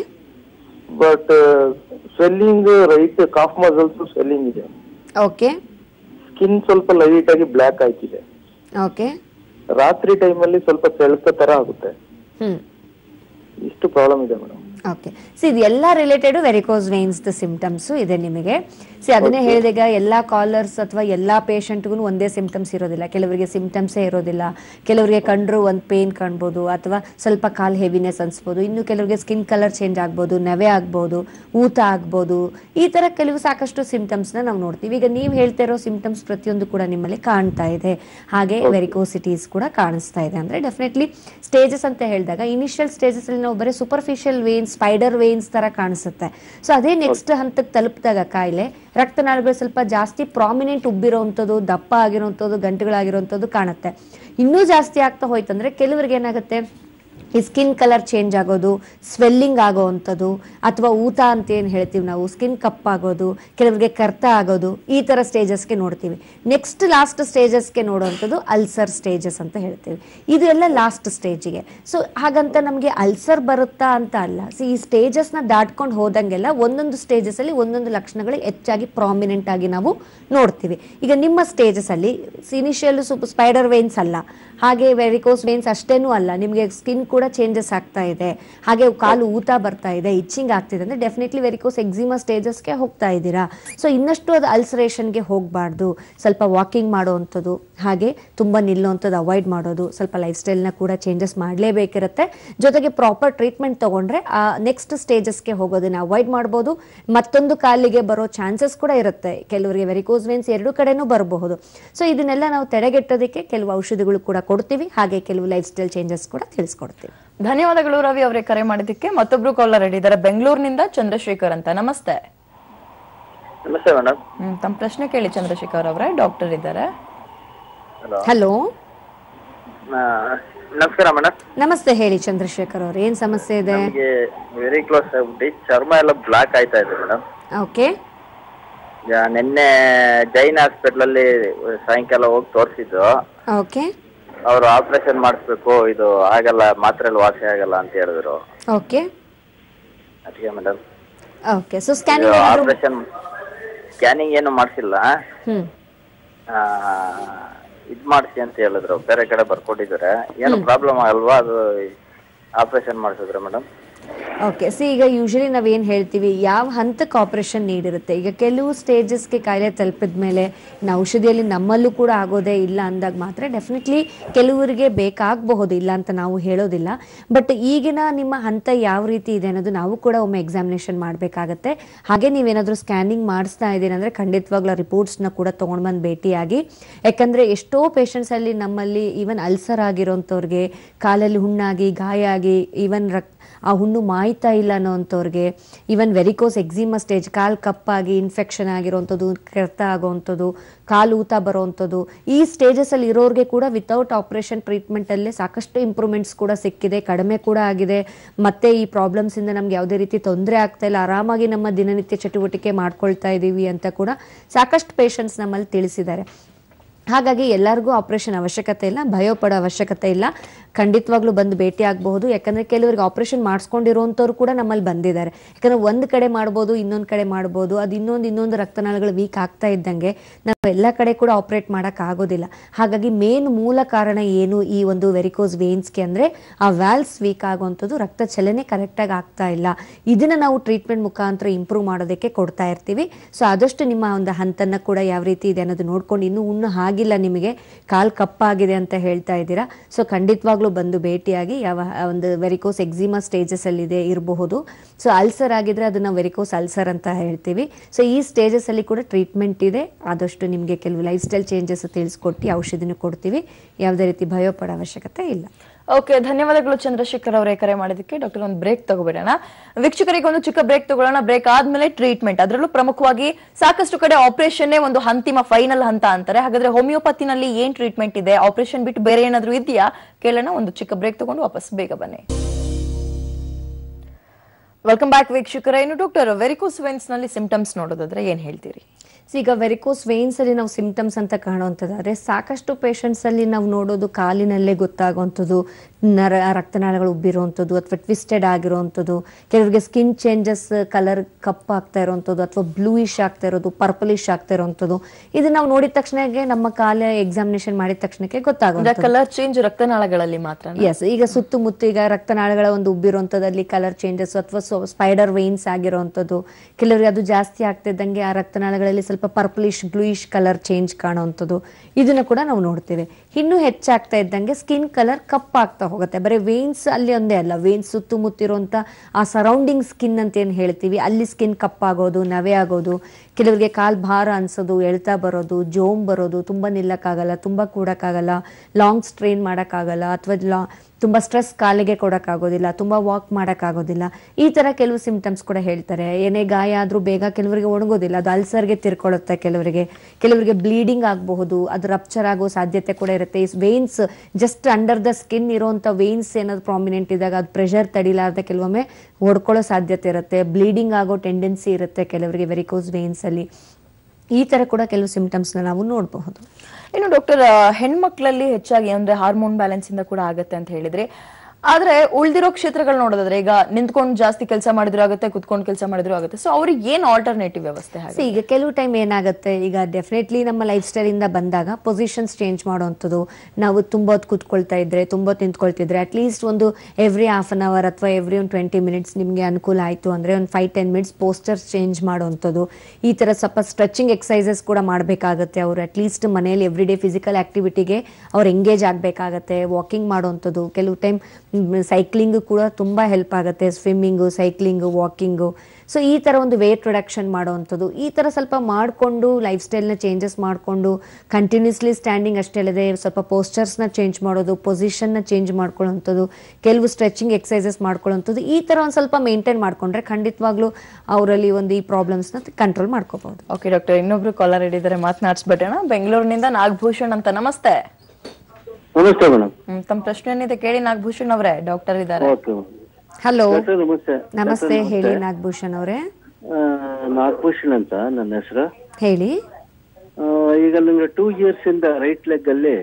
but swelling right calf muscles swelling ಇದೆ ಓಕೆ ಸ್ಕಿನ್ ಸ್ವಲ್ಪ ಲೈಟ್ ಆಗಿ ಬ್ಲ್ಯಾಕ್ ಆಯ್ತಿದೆ ಓಕೆ ರಾತ್ರಿ ಟೈಮಲ್ಲಿ ಸ್ವಲ್ಪ ಸೆಳೆತ ತರ ಆಗುತ್ತೆ ಹ್ಮ್ ಇಷ್ಟು ಪ್ರಾಬ್ಲಮ್ ಇದೆ ಮೇಡಮ್ ಓಕೆ ಸಿ ಇದು ಎಲ್ಲ ರಿಲೇಟೆಡ್ ವೆರಿಕೋಸ್ ವೇನ್ಸ್ ಸಿಂಪ್ಟಮ್ಸ್ ಇದೆ ನಿಮಗೆ ಸಿ ಅದನ್ನೇ ಹೇಳಿದಾಗ ಎಲ್ಲ ಕಾಲರ್ಸ್ ಅಥವಾ ಎಲ್ಲ ಪೇಷಂಟ್ಗೂ ಒಂದೇ ಸಿಂಪ್ಟಮ್ಸ್ ಇರೋದಿಲ್ಲ ಕೆಲವರಿಗೆ ಸಿಂಪ್ಟಮ್ಸೇ ಇರೋದಿಲ್ಲ ಕೆಲವರಿಗೆ ಕಂಡ್ರು ಒಂದು ಪೇನ್ ಕಾಣ್ಬೋದು ಅಥವಾ ಸ್ವಲ್ಪ ಕಾಲ್ ಹೆವಿನೆಸ್ ಅನ್ಸ್ಬೋದು ಇನ್ನು ಕೆಲವರಿಗೆ ಸ್ಕಿನ್ ಕಲರ್ ಚೇಂಜ್ ಆಗ್ಬೋದು ನೆವೆ ಆಗ್ಬೋದು ಊತ ಆಗ್ಬೋದು ಈ ಥರ ಕೆಲವು ಸಾಕಷ್ಟು ಸಿಂಪ್ಟಮ್ಸ್ನ ನಾವು ನೋಡ್ತೀವಿ ಈಗ ನೀವು ಹೇಳ್ತಾ ಇರೋ ಸಿಂಪ್ಟಮ್ಸ್ ಪ್ರತಿಯೊಂದು ಕೂಡ ನಿಮ್ಮಲ್ಲಿ ಕಾಣ್ತಾ ಇದೆ ಹಾಗೆ ವೆರಿಕೋಸಿಟೀಸ್ ಕೂಡ ಕಾಣಿಸ್ತಾ ಇದೆ ಅಂದರೆ ಡೆಫಿನೆಟ್ಲಿ ಸ್ಟೇಜಸ್ ಅಂತ ಹೇಳಿದಾಗ ಇನಿಷಿಯಲ್ ಸ್ಟೇಜಸ್ ಅಲ್ಲಿ ನಾವು ಬರೀ ಸೂಪರ್ಫಿಷಿಯಲ್ ವೇನ್ಸ್ ಸ್ಪೈಡರ್ ವೇನ್ಸ್ ತರ ಕಾಣಿಸುತ್ತೆ ಸೊ ಅದೇ ನೆಕ್ಸ್ಟ್ ಹಂತಕ್ಕೆ ತಲುಪಿದಾಗ ಕಾಯಿಲೆ ರಕ್ತನಾಳಗಳು ಸ್ವಲ್ಪ ಜಾಸ್ತಿ ಪ್ರಾಮಿನೆಂಟ್ ಉಬ್ಬಿರೋವಂಥದ್ದು ದಪ್ಪ ಆಗಿರೋವಂಥದ್ದು ಗಂಟುಗಳಾಗಿರೋವಂಥದ್ದು ಕಾಣುತ್ತೆ ಇನ್ನೂ ಜಾಸ್ತಿ ಆಗ್ತಾ ಹೋಯ್ತಂದ್ರೆ ಕೆಲವರಿಗೆ ಏನಾಗುತ್ತೆ ಈ ಸ್ಕಿನ್ ಕಲರ್ ಚೇಂಜ್ ಆಗೋದು ಸ್ವೆಲ್ಲಿಂಗ್ ಆಗೋವಂಥದ್ದು ಅಥವಾ ಊತ ಅಂತ ಏನು ಹೇಳ್ತೀವಿ ನಾವು ಸ್ಕಿನ್ ಕಪ್ಪಾಗೋದು ಕೆಲವರಿಗೆ ಕರ್ತ ಆಗೋದು ಈ ಥರ ಸ್ಟೇಜಸ್ಗೆ ನೋಡ್ತೀವಿ ನೆಕ್ಸ್ಟ್ ಲಾಸ್ಟ್ ಸ್ಟೇಜಸ್ಗೆ ನೋಡುವಂಥದ್ದು ಅಲ್ಸರ್ ಸ್ಟೇಜಸ್ ಅಂತ ಹೇಳ್ತೀವಿ ಇದು ಎಲ್ಲ ಲಾಸ್ಟ್ ಸ್ಟೇಜಿಗೆ ಸೊ ಹಾಗಂತ ನಮಗೆ ಅಲ್ಸರ್ ಬರುತ್ತಾ ಅಂತ ಅಲ್ಲ ಸೊ ಈ ಸ್ಟೇಜಸ್ನ ದಾಟ್ಕೊಂಡು ಹೋದಂಗೆಲ್ಲ ಒಂದೊಂದು ಸ್ಟೇಜಸಲ್ಲಿ ಒಂದೊಂದು ಲಕ್ಷಣಗಳು ಹೆಚ್ಚಾಗಿ ಪ್ರಾಮಿನೆಂಟ್ ಆಗಿ ನಾವು ನೋಡ್ತೀವಿ ಈಗ ನಿಮ್ಮ ಸ್ಟೇಜಸಲ್ಲಿ ಇನಿಷಿಯಲ್ ಸ್ವಲ್ಪ ಸ್ಪೈಡರ್ ವೇನ್ಸ್ ಅಲ್ಲ ಹಾಗೆ ವೆರಿಕೋಸ್ ವೇನ್ಸ್ ಅಷ್ಟೇನೂ ಅಲ್ಲ ನಿಮಗೆ ಸ್ಕಿನ್ ಕೂಡ ಕೂಡ ಚೇಂಜಸ್ ಆಗ್ತಾ ಇದೆ ಹಾಗೆ ಕಾಲು ಊತ ಬರ್ತಾ ಇದೆ ಇಚ್ಚಿಂಗ್ ಆಗ್ತಿದೆ ಅಂದ್ರೆ ಡೆಫಿನೆಟ್ಲಿ ವೆರಿಕೋಸ್ ಎಕ್ಸಿಮಾ ಸ್ಟೇಜಸ್ಗೆ ಹೋಗ್ತಾ ಇದ್ದೀರಾ ಸೊ ಇನ್ನಷ್ಟು ಅದು ಅಲ್ಸರೇಷನ್ಗೆ ಹೋಗಬಾರ್ದು ಸ್ವಲ್ಪ ವಾಕಿಂಗ್ ಮಾಡುವಂಥದ್ದು ಹಾಗೆ ತುಂಬ ನಿಲ್ಲುವಂಥದ್ದು ಅವಾಯ್ಡ್ ಮಾಡೋದು ಸ್ವಲ್ಪ ಲೈಫ್ ಸ್ಟೈಲ್ನ ಕೂಡ ಚೇಂಜಸ್ ಮಾಡಲೇಬೇಕಿರುತ್ತೆ ಜೊತೆಗೆ ಪ್ರಾಪರ್ ಟ್ರೀಟ್ಮೆಂಟ್ ತಗೊಂಡ್ರೆ ಆ ನೆಕ್ಸ್ಟ್ ಸ್ಟೇಜಸ್ಗೆ ಹೋಗೋದನ್ನ ಅವಾಯ್ಡ್ ಮಾಡ್ಬೋದು ಮತ್ತೊಂದು ಕಾಲಿಗೆ ಬರೋ ಚಾನ್ಸಸ್ ಕೂಡ ಇರುತ್ತೆ ಕೆಲವರಿಗೆ ವೆರಿಕೋಸ್ ವೇನ್ಸ್ ಎರಡು ಕಡೆನೂ ಬರಬಹುದು ಸೊ ಇದನ್ನೆಲ್ಲ ನಾವು ತಡೆಗಟ್ಟೋದಕ್ಕೆ ಕೆಲವು ಔಷಧಿಗಳು ಕೂಡ ಕೊಡ್ತೀವಿ ಹಾಗೆ ಕೆಲವು ಲೈಫ್ ಸ್ಟೈಲ್ ಚೇಂಜಸ್ ಕೂಡ ತಿಳಿಸ್ಕೊಡ್ತೀವಿ ಧನ್ಯವಾದಗಳು ರವಿ ಅವರೇ ಕರೆ ಮಾಡಿದ್ದಕ್ಕೆ ಮತ್ತೊಬ್ರು ಕಾಲರ್ ಇದ್ದಾರೆ ಬೆಂಗಳೂರಿನಿಂದ ಚಂದ್ರಶೇಖರ್ ಅಂತ ನಮಸ್ತೆ ನಮಸ್ತೆ ಮೇಡಮ್ ಹ್ಮ್ ತಮ್ಮ ಪ್ರಶ್ನೆ ಕೇಳಿ ಚಂದ್ರಶೇಖರ್ ಅವರೇ ಡಾಕ್ಟರ್ ಇದ್ದಾರೆ ಹಲೋ ನಮಸ್ಕಾರ ಮೇಡಮ್ ನಮಸ್ತೆ ಹೇಳಿ ಚಂದ್ರಶೇಖರ್ ಅವ್ರು ಏನ್ ಸಮಸ್ಯೆ ಇದೆ ನಮಗೆ ವೆರಿ ಕ್ಲೋಸ್ ಆಗ್ಬಿಟ್ಟು ಚರ್ಮ ಎಲ್ಲ ಬ್ಲಾಕ್ ಆಯ್ತಾ ಇದೆ ಮೇಡಮ್ ಓಕೆ ಈಗ ನಿನ್ನೆ ಜೈನ್ ಹಾಸ್ಪಿಟಲ್ ಅಲ್ಲಿ ಸಾಯಂಕಾಲ ಹೋಗಿ ತೋರಿಸಿದ್ದು ಓಕೆ ಅವರು ಆಪರೇಷನ್ ಮಾಡಿಸ್ಬೇಕು ಇದು ಆಗಲ್ಲ ಮಾತ್ರೆಯಲ್ಲಿ ವಾಸಿ ಆಗಲ್ಲ ಅಂತ ಹೇಳಿದ್ರು ಓಕೆ ಅದಕ್ಕೆ madam okay so scanning operation scanning ಏನು ಮಾಡಿಸಿಲ್ಲ ಹ್ಮ್ ಇದ್ ಮಾಡಿಸಿ ಅಂತ ಹೇಳಿದ್ರು ಬೇರೆ ಕಡೆ ಬರ್ಕೊಟ್ಟಿದ್ದಾರೆ ಏನು ಪ್ರಾಬ್ಲಮ್ ಆಗಲ್ವಾ ಅದು ಆಪರೇಷನ್ ಮಾಡಿಸಿದ್ರೆ ಮೇಡಮ್ ಓಕೆ ಸಿ ಈಗ ಯೂಶಲಿ ನಾವೇನು ಹೇಳ್ತೀವಿ ಯಾವ ಹಂತಕ್ಕೆ ಆಪರೇಷನ್ ನೀಡಿರುತ್ತೆ ಈಗ ಕೆಲವು ಸ್ಟೇಜಸ್ಗೆ ಕಾಯಿಲೆ ತಲುಪಿದ ಮೇಲೆ ಇನ್ನು ಔಷಧಿಯಲ್ಲಿ ನಮ್ಮಲ್ಲೂ ಕೂಡ ಆಗೋದೇ ಇಲ್ಲ ಅಂದಾಗ ಮಾತ್ರ ಡೆಫಿನೆಟ್ಲಿ ಕೆಲವರಿಗೆ ಬೇಕಾಗಬಹುದು ಇಲ್ಲ ಅಂತ ನಾವು ಹೇಳೋದಿಲ್ಲ ಬಟ್ ಈಗಿನ ನಿಮ್ಮ ಹಂತ ಯಾವ ರೀತಿ ಇದೆ ಅನ್ನೋದು ನಾವು ಕೂಡ ಒಮ್ಮೆ ಎಕ್ಸಾಮಿನೇಷನ್ ಮಾಡಬೇಕಾಗತ್ತೆ ಹಾಗೆ ನೀವೇನಾದರೂ ಸ್ಕ್ಯಾನಿಂಗ್ ಮಾಡಿಸ್ತಾ ಇದ್ದೀರಿ ಅಂದರೆ ಖಂಡಿತವಾಗ್ಲೂ ರಿಪೋರ್ಟ್ಸ್ನ ಕೂಡ ತೊಗೊಂಡು ಬಂದು ಭೇಟಿಯಾಗಿ ಯಾಕಂದರೆ ಎಷ್ಟೋ ಪೇಷಂಟ್ಸ್ ಅಲ್ಲಿ ನಮ್ಮಲ್ಲಿ ಈವನ್ ಅಲ್ಸರ್ ಆಗಿರೋಂಥವ್ರಿಗೆ ಕಾಲಲ್ಲಿ ಹುಣ್ಣಾಗಿ ಗಾಯ ಆಗಿ ಈವನ್ ರಕ್ ಆ ಹುಣ್ಣು ಮಾಯ್ತಾ ಇಲ್ಲ ಅನ್ನೋವಂಥವ್ರಿಗೆ ಈವನ್ ವೆರಿಕೋಸ್ ಎಕ್ಸಿಮಾ ಸ್ಟೇಜ್ ಕಾಲು ಕಪ್ಪಾಗಿ ಇನ್ಫೆಕ್ಷನ್ ಆಗಿರೋವಂಥದ್ದು ಕೆರೆತ ಆಗೋವಂಥದ್ದು ಕಾಲು ಊತ ಬರೋವಂಥದ್ದು ಈ ಸ್ಟೇಜಸಲ್ಲಿ ಇರೋರಿಗೆ ಕೂಡ ವಿತೌಟ್ ಆಪರೇಷನ್ ಟ್ರೀಟ್ಮೆಂಟಲ್ಲೇ ಸಾಕಷ್ಟು ಇಂಪ್ರೂವ್ಮೆಂಟ್ಸ್ ಕೂಡ ಸಿಕ್ಕಿದೆ ಕಡಿಮೆ ಕೂಡ ಆಗಿದೆ ಮತ್ತೆ ಈ ಪ್ರಾಬ್ಲಮ್ಸಿಂದ ನಮ್ಗೆ ಯಾವುದೇ ರೀತಿ ತೊಂದರೆ ಆಗ್ತಾ ಇಲ್ಲ ಆರಾಮಾಗಿ ನಮ್ಮ ದಿನನಿತ್ಯ ಚಟುವಟಿಕೆ ಮಾಡ್ಕೊಳ್ತಾ ಇದ್ದೀವಿ ಅಂತ ಕೂಡ ಸಾಕಷ್ಟು ಪೇಷಂಟ್ಸ್ ನಮ್ಮಲ್ಲಿ ತಿಳಿಸಿದ್ದಾರೆ ಹಾಗಾಗಿ ಎಲ್ಲರಿಗೂ ಆಪರೇಷನ್ ಅವಶ್ಯಕತೆ ಇಲ್ಲ ಭಯ ಪಡೋ ಅವಶ್ಯಕತೆ ಇಲ್ಲ ಖಂಡಿತವಾಗ್ಲೂ ಬಂದು ಭೇಟಿ ಆಗಬಹುದು ಯಾಕಂದ್ರೆ ಕೆಲವರಿಗೆ ಆಪರೇಷನ್ ಮಾಡಿಸ್ಕೊಂಡಿರೋಂಥವ್ರು ಕೂಡ ನಮ್ಮಲ್ಲಿ ಬಂದಿದ್ದಾರೆ ಯಾಕಂದ್ರೆ ಒಂದು ಕಡೆ ಮಾಡ್ಬೋದು ಇನ್ನೊಂದು ಕಡೆ ಮಾಡ್ಬೋದು ಅದು ಇನ್ನೊಂದು ಇನ್ನೊಂದು ರಕ್ತನಾಳಗಳು ವೀಕ್ ಆಗ್ತಾ ಇದ್ದಂಗೆ ನಾವು ಎಲ್ಲ ಕಡೆ ಕೂಡ ಆಪರೇಟ್ ಮಾಡಕ್ ಆಗೋದಿಲ್ಲ ಹಾಗಾಗಿ ಮೇನ್ ಮೂಲ ಕಾರಣ ಏನು ಈ ಒಂದು ವೆರಿಕೋಸ್ ವೇನ್ಸ್ಗೆ ಅಂದ್ರೆ ಆ ವ್ಯಾಲ್ಸ್ ವೀಕ್ ಆಗುವಂಥದ್ದು ರಕ್ತ ಚಲನೆ ಕರೆಕ್ಟಾಗಿ ಆಗ್ತಾ ಇಲ್ಲ ಇದನ್ನ ನಾವು ಟ್ರೀಟ್ಮೆಂಟ್ ಮುಖಾಂತರ ಇಂಪ್ರೂವ್ ಮಾಡೋದಕ್ಕೆ ಕೊಡ್ತಾ ಇರ್ತೀವಿ ಸೊ ಆದಷ್ಟು ನಿಮ್ಮ ಒಂದು ಹಂತನ್ನ ಕೂಡ ಯಾವ ರೀತಿ ಇದೆ ಅನ್ನೋದು ನೋಡ್ಕೊಂಡು ಇನ್ನೂ ಉಣ್ಣು ಆಗಿಲ್ಲ ನಿಮಗೆ ಕಾಲ್ ಕಪ್ಪಾಗಿದೆ ಅಂತ ಹೇಳ್ತಾ ಇದ್ದೀರಾ ಸೊ ಖಂಡಿತವಾಗ್ಲೂ ಬಂದು ಭೇಟಿಯಾಗಿ ಯಾವ ಒಂದು ವೆರಿಕೋಸ್ ಎಕ್ಸಿಮಾ ಸ್ಟೇಜಸ್ ಅಲ್ಲಿ ಇದೆ ಇರಬಹುದು ಸೊ ಅಲ್ಸರ್ ಆಗಿದ್ರೆ ಅದನ್ನ ವೆರಿಕೋಸ್ ಅಲ್ಸರ್ ಅಂತ ಹೇಳ್ತೀವಿ ಸೊ ಈ ಸ್ಟೇಜಸ್ ಅಲ್ಲಿ ಕೂಡ ಟ್ರೀಟ್ಮೆಂಟ್ ಇದೆ ಆದಷ್ಟು ನಿಮಗೆ ಕೆಲವು ಲೈಫ್ ಸ್ಟೈಲ್ ಚೇಂಜಸ್ ತಿಳಿಸ್ಕೊಟ್ಟು ಔಷಧಿನೂ ಕೊಡ್ತೀವಿ ಯಾವುದೇ ರೀತಿ ಭಯ ಪಡೋ ಅವಶ್ಯಕತೆ ಇಲ್ಲ ಓಕೆ ಧನ್ಯವಾದಗಳು ಚಂದ್ರಶೇಖರ್ ಅವರೇ ಕರೆ ಮಾಡೋದಕ್ಕೆ ಡಾಕ್ಟರ್ ಒಂದು ಬ್ರೇಕ್ ತಗೋಬಿಡೋಣ ವೀಕ್ಷಕರಿಗೆ ಒಂದು ಚಿಕ್ಕ ಬ್ರೇಕ್ ತಗೊಳ್ಳೋಣ ಬ್ರೇಕ್ ಆದ್ಮೇಲೆ ಟ್ರೀಟ್ಮೆಂಟ್ ಅದರಲ್ಲೂ ಪ್ರಮುಖವಾಗಿ ಸಾಕಷ್ಟು ಕಡೆ ಆಪರೇಷನ್ ಒಂದು ಅಂತಿಮ ಫೈನಲ್ ಹಂತ ಅಂತಾರೆ ಹಾಗಾದ್ರೆ ಹೋಮಿಯೋಪತಿನಲ್ಲಿ ಏನ್ ಟ್ರೀಟ್ಮೆಂಟ್ ಇದೆ ಆಪರೇಷನ್ ಬಿಟ್ಟು ಬೇರೆ ಏನಾದ್ರೂ ಇದೆಯಾ ಕೇಳೋಣ ಒಂದು ಚಿಕ್ಕ ಬ್ರೇಕ್ ತಗೊಂಡು ವಾಪಸ್ ಬೇಗ ಬನ್ನಿ ವೆಲ್ಕಮ್ ಬ್ಯಾಕ್ ವೀಕ್ಷಕರ ಇನ್ನು ಡಾಕ್ಟರ್ ವೆರಿಕೋಸ್ ವೆನ್ಸ್ ನಲ್ಲಿ ಸಿಂಪ್ಟಮ್ಸ್ ನೋಡೋದಾದ್ರೆ ಏನ್ ಹೇಳ್ತೀರಿ ಸೊ ಈಗ ವೆರಿಕೋಸ್ ವೇನ್ಸ್ ಅಲ್ಲಿ ನಾವು ಸಿಂಪ್ಟಮ್ಸ್ ಅಂತ ಕಾಣುವಂಥದ್ದಾದ್ರೆ ಸಾಕಷ್ಟು ಪೇಷಂಟ್ಸ್ ಅಲ್ಲಿ ನಾವು ನೋಡೋದು ಕಾಲಿನಲ್ಲೇ ಗೊತ್ತಾಗುವಂಥದ್ದು ನರ ರಕ್ತನಾಳಗಳು ಉಬ್ಬಿರುವಂಥದ್ದು ಅಥವಾ ಟ್ವಿಸ್ಟೆಡ್ ಆಗಿರುವಂಥದ್ದು ಕೆಲವರಿಗೆ ಸ್ಕಿನ್ ಚೇಂಜಸ್ ಕಲರ್ ಕಪ್ ಆಗ್ತಾ ಇರುವಂಥದ್ದು ಅಥವಾ ಬ್ಲೂಯಿಶ್ ಆಗ್ತಾ ಇರೋದು ಪರ್ಪಲಿಶ್ ಆಗ್ತಾ ಇರುವಂಥದ್ದು ಇದು ನಾವು ನೋಡಿದ ತಕ್ಷಣಕ್ಕೆ ನಮ್ಮ ಕಾಲ ಎಕ್ಸಾಮಿನೇಷನ್ ಮಾಡಿದ ತಕ್ಷಣಕ್ಕೆ ಗೊತ್ತಾಗುತ್ತೆ ಕಲರ್ ಚೇಂಜ್ ರಕ್ತನಾಳಗಳಲ್ಲಿ ಮಾತ್ರ ಎಸ್ ಈಗ ಸುತ್ತಮುತ್ತ ಈಗ ರಕ್ತನಾಳಗಳ ಒಂದು ಉಬ್ಬಿರುವಂಥದ್ದಲ್ಲಿ ಕಲರ್ ಚೇಂಜಸ್ ಅಥವಾ ಸ್ಪೈಡರ್ ವೈನ್ಸ್ ಆಗಿರುವಂಥದ್ದು ಕೆಲವರಿಗೆ ಅದು ಜಾಸ್ತಿ ಆಗ್ತಿದ್ದಂಗೆ ಆ ರಕ್ತನಾಳಗಳಲ್ಲಿ ಸ್ವಲ್ಪ ಪರ್ಪಲಿಶ್ ಬ್ಲೂಯಿಶ್ ಕಲರ್ ಚೇಂಜ್ ಕಾಣುವಂಥದ್ದು ಇದನ್ನ ಕೂಡ ನಾವು ನೋಡ್ತೇವೆ ಇನ್ನು ಹೆಚ್ಚಾಗ್ತಾ ಇದ್ದಂಗೆ ಸ್ಕಿನ್ ಕಲರ್ ಕಪ್ ಆಗ್ತಾ ಹೋಗುತ್ತೆ ಬರೀ ವೇನ್ಸ್ ಅಲ್ಲಿ ಒಂದೇ ಅಲ್ಲ ವೇನ್ಸ್ ಸುತ್ತಮುತ್ತಿರುವಂತ ಆ ಸರೌಂಡಿಂಗ್ ಸ್ಕಿನ್ ಅಂತ ಏನು ಹೇಳ್ತೀವಿ ಅಲ್ಲಿ ಸ್ಕಿನ್ ಕಪ್ಪಾಗೋದು ನವೆ ಆಗೋದು ಕೆಲವರಿಗೆ ಕಾಲ್ ಭಾರ ಅನ್ಸೋದು ಎಳ್ತಾ ಬರೋದು ಜೋಮ್ ಬರೋದು ತುಂಬಾ ನಿಲ್ಲಕ್ಕಾಗಲ್ಲ ತುಂಬಾ ಕೂಡಕ್ಕಾಗಲ್ಲ ಲಾಂಗ್ ಸ್ಟ್ರೈನ್ ಮಾಡೋಕ್ಕಾಗಲ್ಲ ಅಥವಾ ಲಾ ತುಂಬ ಸ್ಟ್ರೆಸ್ ಕಾಲಿಗೆ ಕೊಡೋಕ್ಕಾಗೋದಿಲ್ಲ ತುಂಬ ವಾಕ್ ಮಾಡೋಕ್ಕಾಗೋದಿಲ್ಲ ಈ ಥರ ಕೆಲವು ಸಿಂಪ್ಟಮ್ಸ್ ಕೂಡ ಹೇಳ್ತಾರೆ ಏನೇ ಗಾಯ ಆದರೂ ಬೇಗ ಕೆಲವರಿಗೆ ಒಣಗೋದಿಲ್ಲ ಅದು ಅಲ್ಸರ್ಗೆ ತಿರ್ಕೊಳ್ಳುತ್ತೆ ಕೆಲವರಿಗೆ ಕೆಲವರಿಗೆ ಬ್ಲೀಡಿಂಗ್ ಆಗಬಹುದು ಅದು ರಪ್ಚರ್ ಆಗೋ ಸಾಧ್ಯತೆ ಕೂಡ ಇರುತ್ತೆ ಈ veins just under the skin ಇರುವಂಥ ವೇನ್ಸ್ ಏನಾದ್ರು ಪ್ರಾಮಿನೆಂಟ್ ಇದ್ದಾಗ ಅದು ಪ್ರೆಷರ್ ತಡಿಲಾರ್ದೆ ಕೆಲವೊಮ್ಮೆ ಹೊಡ್ಕೊಳ್ಳೋ ಸಾಧ್ಯತೆ ಇರುತ್ತೆ ಬ್ಲೀಡಿಂಗ್ ಆಗೋ ಟೆಂಡೆನ್ಸಿ ಇರುತ್ತೆ ಕೆಲವರಿಗೆ ವೆರಿಕೋಸ್ ವೇನ್ಸ್ ಅಲ್ಲಿ ಈ ತರ ಕೂಡ ಕೆಲವು ಸಿಂಪ್ಟಮ್ಸ್ನ ನಾವು ನೋಡಬಹುದು ಇನ್ನು ಡಾಕ್ಟರ್ ಹೆಣ್ಮಕ್ಳಲ್ಲಿ ಹೆಚ್ಚಾಗಿ ಅಂದ್ರೆ ಹಾರ್ಮೋನ್ ಬ್ಯಾಲೆನ್ಸ್ ಇಂದ ಕೂಡ ಆಗತ್ತೆ ಅಂತ ಹೇಳಿದ್ರೆ ಆದ್ರೆ ಉಳ್ದಿರೋ ಕ್ಷೇತ್ರಗಳು ನೋಡೋದಾದ್ರೆ ಈಗ ನಿಂತ್ಕೊಂಡು ಜಾಸ್ತಿ ಕೆಲಸ ಮಾಡಿದ್ರು ಆಗುತ್ತೆ ಕುತ್ಕೊಂಡು ಕೆಲಸ ಮಾಡಿದ್ರು ಆಗುತ್ತೆ ಸೊ ಅವ್ರಿಗೆ ಏನ್ ಆಲ್ಟರ್ನೇಟಿವ್ ವ್ಯವಸ್ಥೆ ಹಾಗೆ See, ಈಗ ಕೆಲವು ಟೈಮ್ ಏನಾಗುತ್ತೆ ಈಗ ಡೆಫಿನೆಟ್ಲಿ ನಮ್ಮ ಲೈಫ್ ಸ್ಟೈಲ್ ಇಂದ ಬಂದಾಗ ಪೊಸಿಷನ್ಸ್ ಚೇಂಜ್ ಮಾಡುವಂಥದ್ದು ನಾವು ತುಂಬ ಹೊತ್ತು ಕೂತ್ಕೊಳ್ತಾ ಇದ್ರೆ ತುಂಬ ಹೊತ್ತು ನಿಂತ್ಕೊಳ್ತಿದ್ರೆ ಅಟ್ಲೀಸ್ಟ್ ಒಂದು ಎವ್ರಿ ಹಾಫ್ ಅನ್ ಅವರ್ ಅಥವಾ ಎವ್ರಿ ಒಂದು ಟ್ವೆಂಟಿ ಮಿನಿಟ್ಸ್ ನಿಮಗೆ ಅನುಕೂಲ ಆಯಿತು ಅಂದರೆ ಒಂದು five ten minutes postures change ಮಾಡುವಂಥದ್ದು ಈ ಥರ ಸ್ವಲ್ಪ ಸ್ಟ್ರೆಚಿಂಗ್ ಎಕ್ಸಸೈಸಸ್ ಕೂಡ ಮಾಡಬೇಕಾಗತ್ತೆ ಅವರು ಅಟ್ಲೀಸ್ಟ್ ಮನೇಲಿ ಎವ್ರಿ ಡೇ ಫಿಸಿಕಲ್ ಆಕ್ಟಿವಿಟಿಗೆ ಅವ್ರು ಎಂಗೇಜ್ ಆಗಬೇಕಾಗತ್ತೆ ವಾಕಿಂಗ್ ಮಾಡುವಂಥದ್ದು ಕೆಲವು ಟೈಮ್ ಸೈಕ್ಲಿಂಗ್ ಕೂಡ ತುಂಬ ಹೆಲ್ಪ್ ಆಗುತ್ತೆ ಸ್ವಿಮ್ಮಿಂಗು ಸೈಕ್ಲಿಂಗು ವಾಕಿಂಗು ಸೊ ಈ ಥರ ಒಂದು ವೇಟ್ ರಿಡಕ್ಷನ್ ಮಾಡುವಂಥದ್ದು ಈ ಥರ ಸ್ವಲ್ಪ ಮಾಡಿಕೊಂಡು ಲೈಫ್ ಸ್ಟೈಲ್ನ ಚೇಂಜಸ್ ಮಾಡಿಕೊಂಡು ಕಂಟಿನ್ಯೂಸ್ಲಿ ಸ್ಟ್ಯಾಂಡಿಂಗ್ ಅಷ್ಟೇ ಅಲ್ಲದೆ ಸ್ವಲ್ಪ ಪೋಸ್ಚರ್ಸ್ನ ಚೇಂಜ್ ಮಾಡೋದು ಪೊಸಿಷನ್ನ ಚೇಂಜ್ ಮಾಡ್ಕೊಳ್ಳೋವಂಥದ್ದು ಕೆಲವು ಸ್ಟ್ರೆಚಿಂಗ್ ಎಕ್ಸಸೈಸಸ್ ಮಾಡ್ಕೊಳ್ಳೋವಂಥದ್ದು ಈ ಥರ ಒಂದು ಸ್ವಲ್ಪ ಮೇಂಟೈನ್ ಮಾಡಿಕೊಂಡ್ರೆ ಖಂಡಿತವಾಗ್ಲೂ ಅವರಲ್ಲಿ ಒಂದು ಈ ಪ್ರಾಬ್ಲಮ್ಸ್ನ ಕಂಟ್ರೋಲ್ ಮಾಡ್ಕೋಬಹುದು ಓಕೆ ಡಾಕ್ಟರ್ ಇನ್ನೊಬ್ರು ಕಾಲರ್ ಹಿಡಿದರೆ ಮಾತನಾಡ್ಸ್ಬಿಟ್ಟಣ ಬೆಂಗಳೂರಿನಿಂದ ನಾಗಭೂಷಣ್ ಅಂತ ನಮಸ್ತೆ ನಮಸ್ತೆ ಮೇಡಮ್ ಹ್ಮ್, ತಮ್ಮ ಪ್ರಶ್ನೆ ಏನಿದೆ ಕೇಳಿ ನಾಗಭೂಷಣ್ ಅವರೇ ಡಾಕ್ಟರ್ ಇದ್ದಾರೆ ಓಕೆ ಹಲೋ ಡಾಕ್ಟರ್ ನಮಸ್ತೆ ನಮಸ್ತೆ ಹೇಳಿ ನಾಗಭೂಷಣ್ ಅವರೇ ಆ, ನಾಗಭೂಷಣ್ ಅಂತ ನನ್ನ ಹೆಸರು ಹೇಳಿ ಆ, ಈಗ ನಂಗೆ ಟೂ ಇಯರ್ಸ್ ಇಂದ ರೈಟ್ ಲೆಗ್ ಅಲ್ಲಿ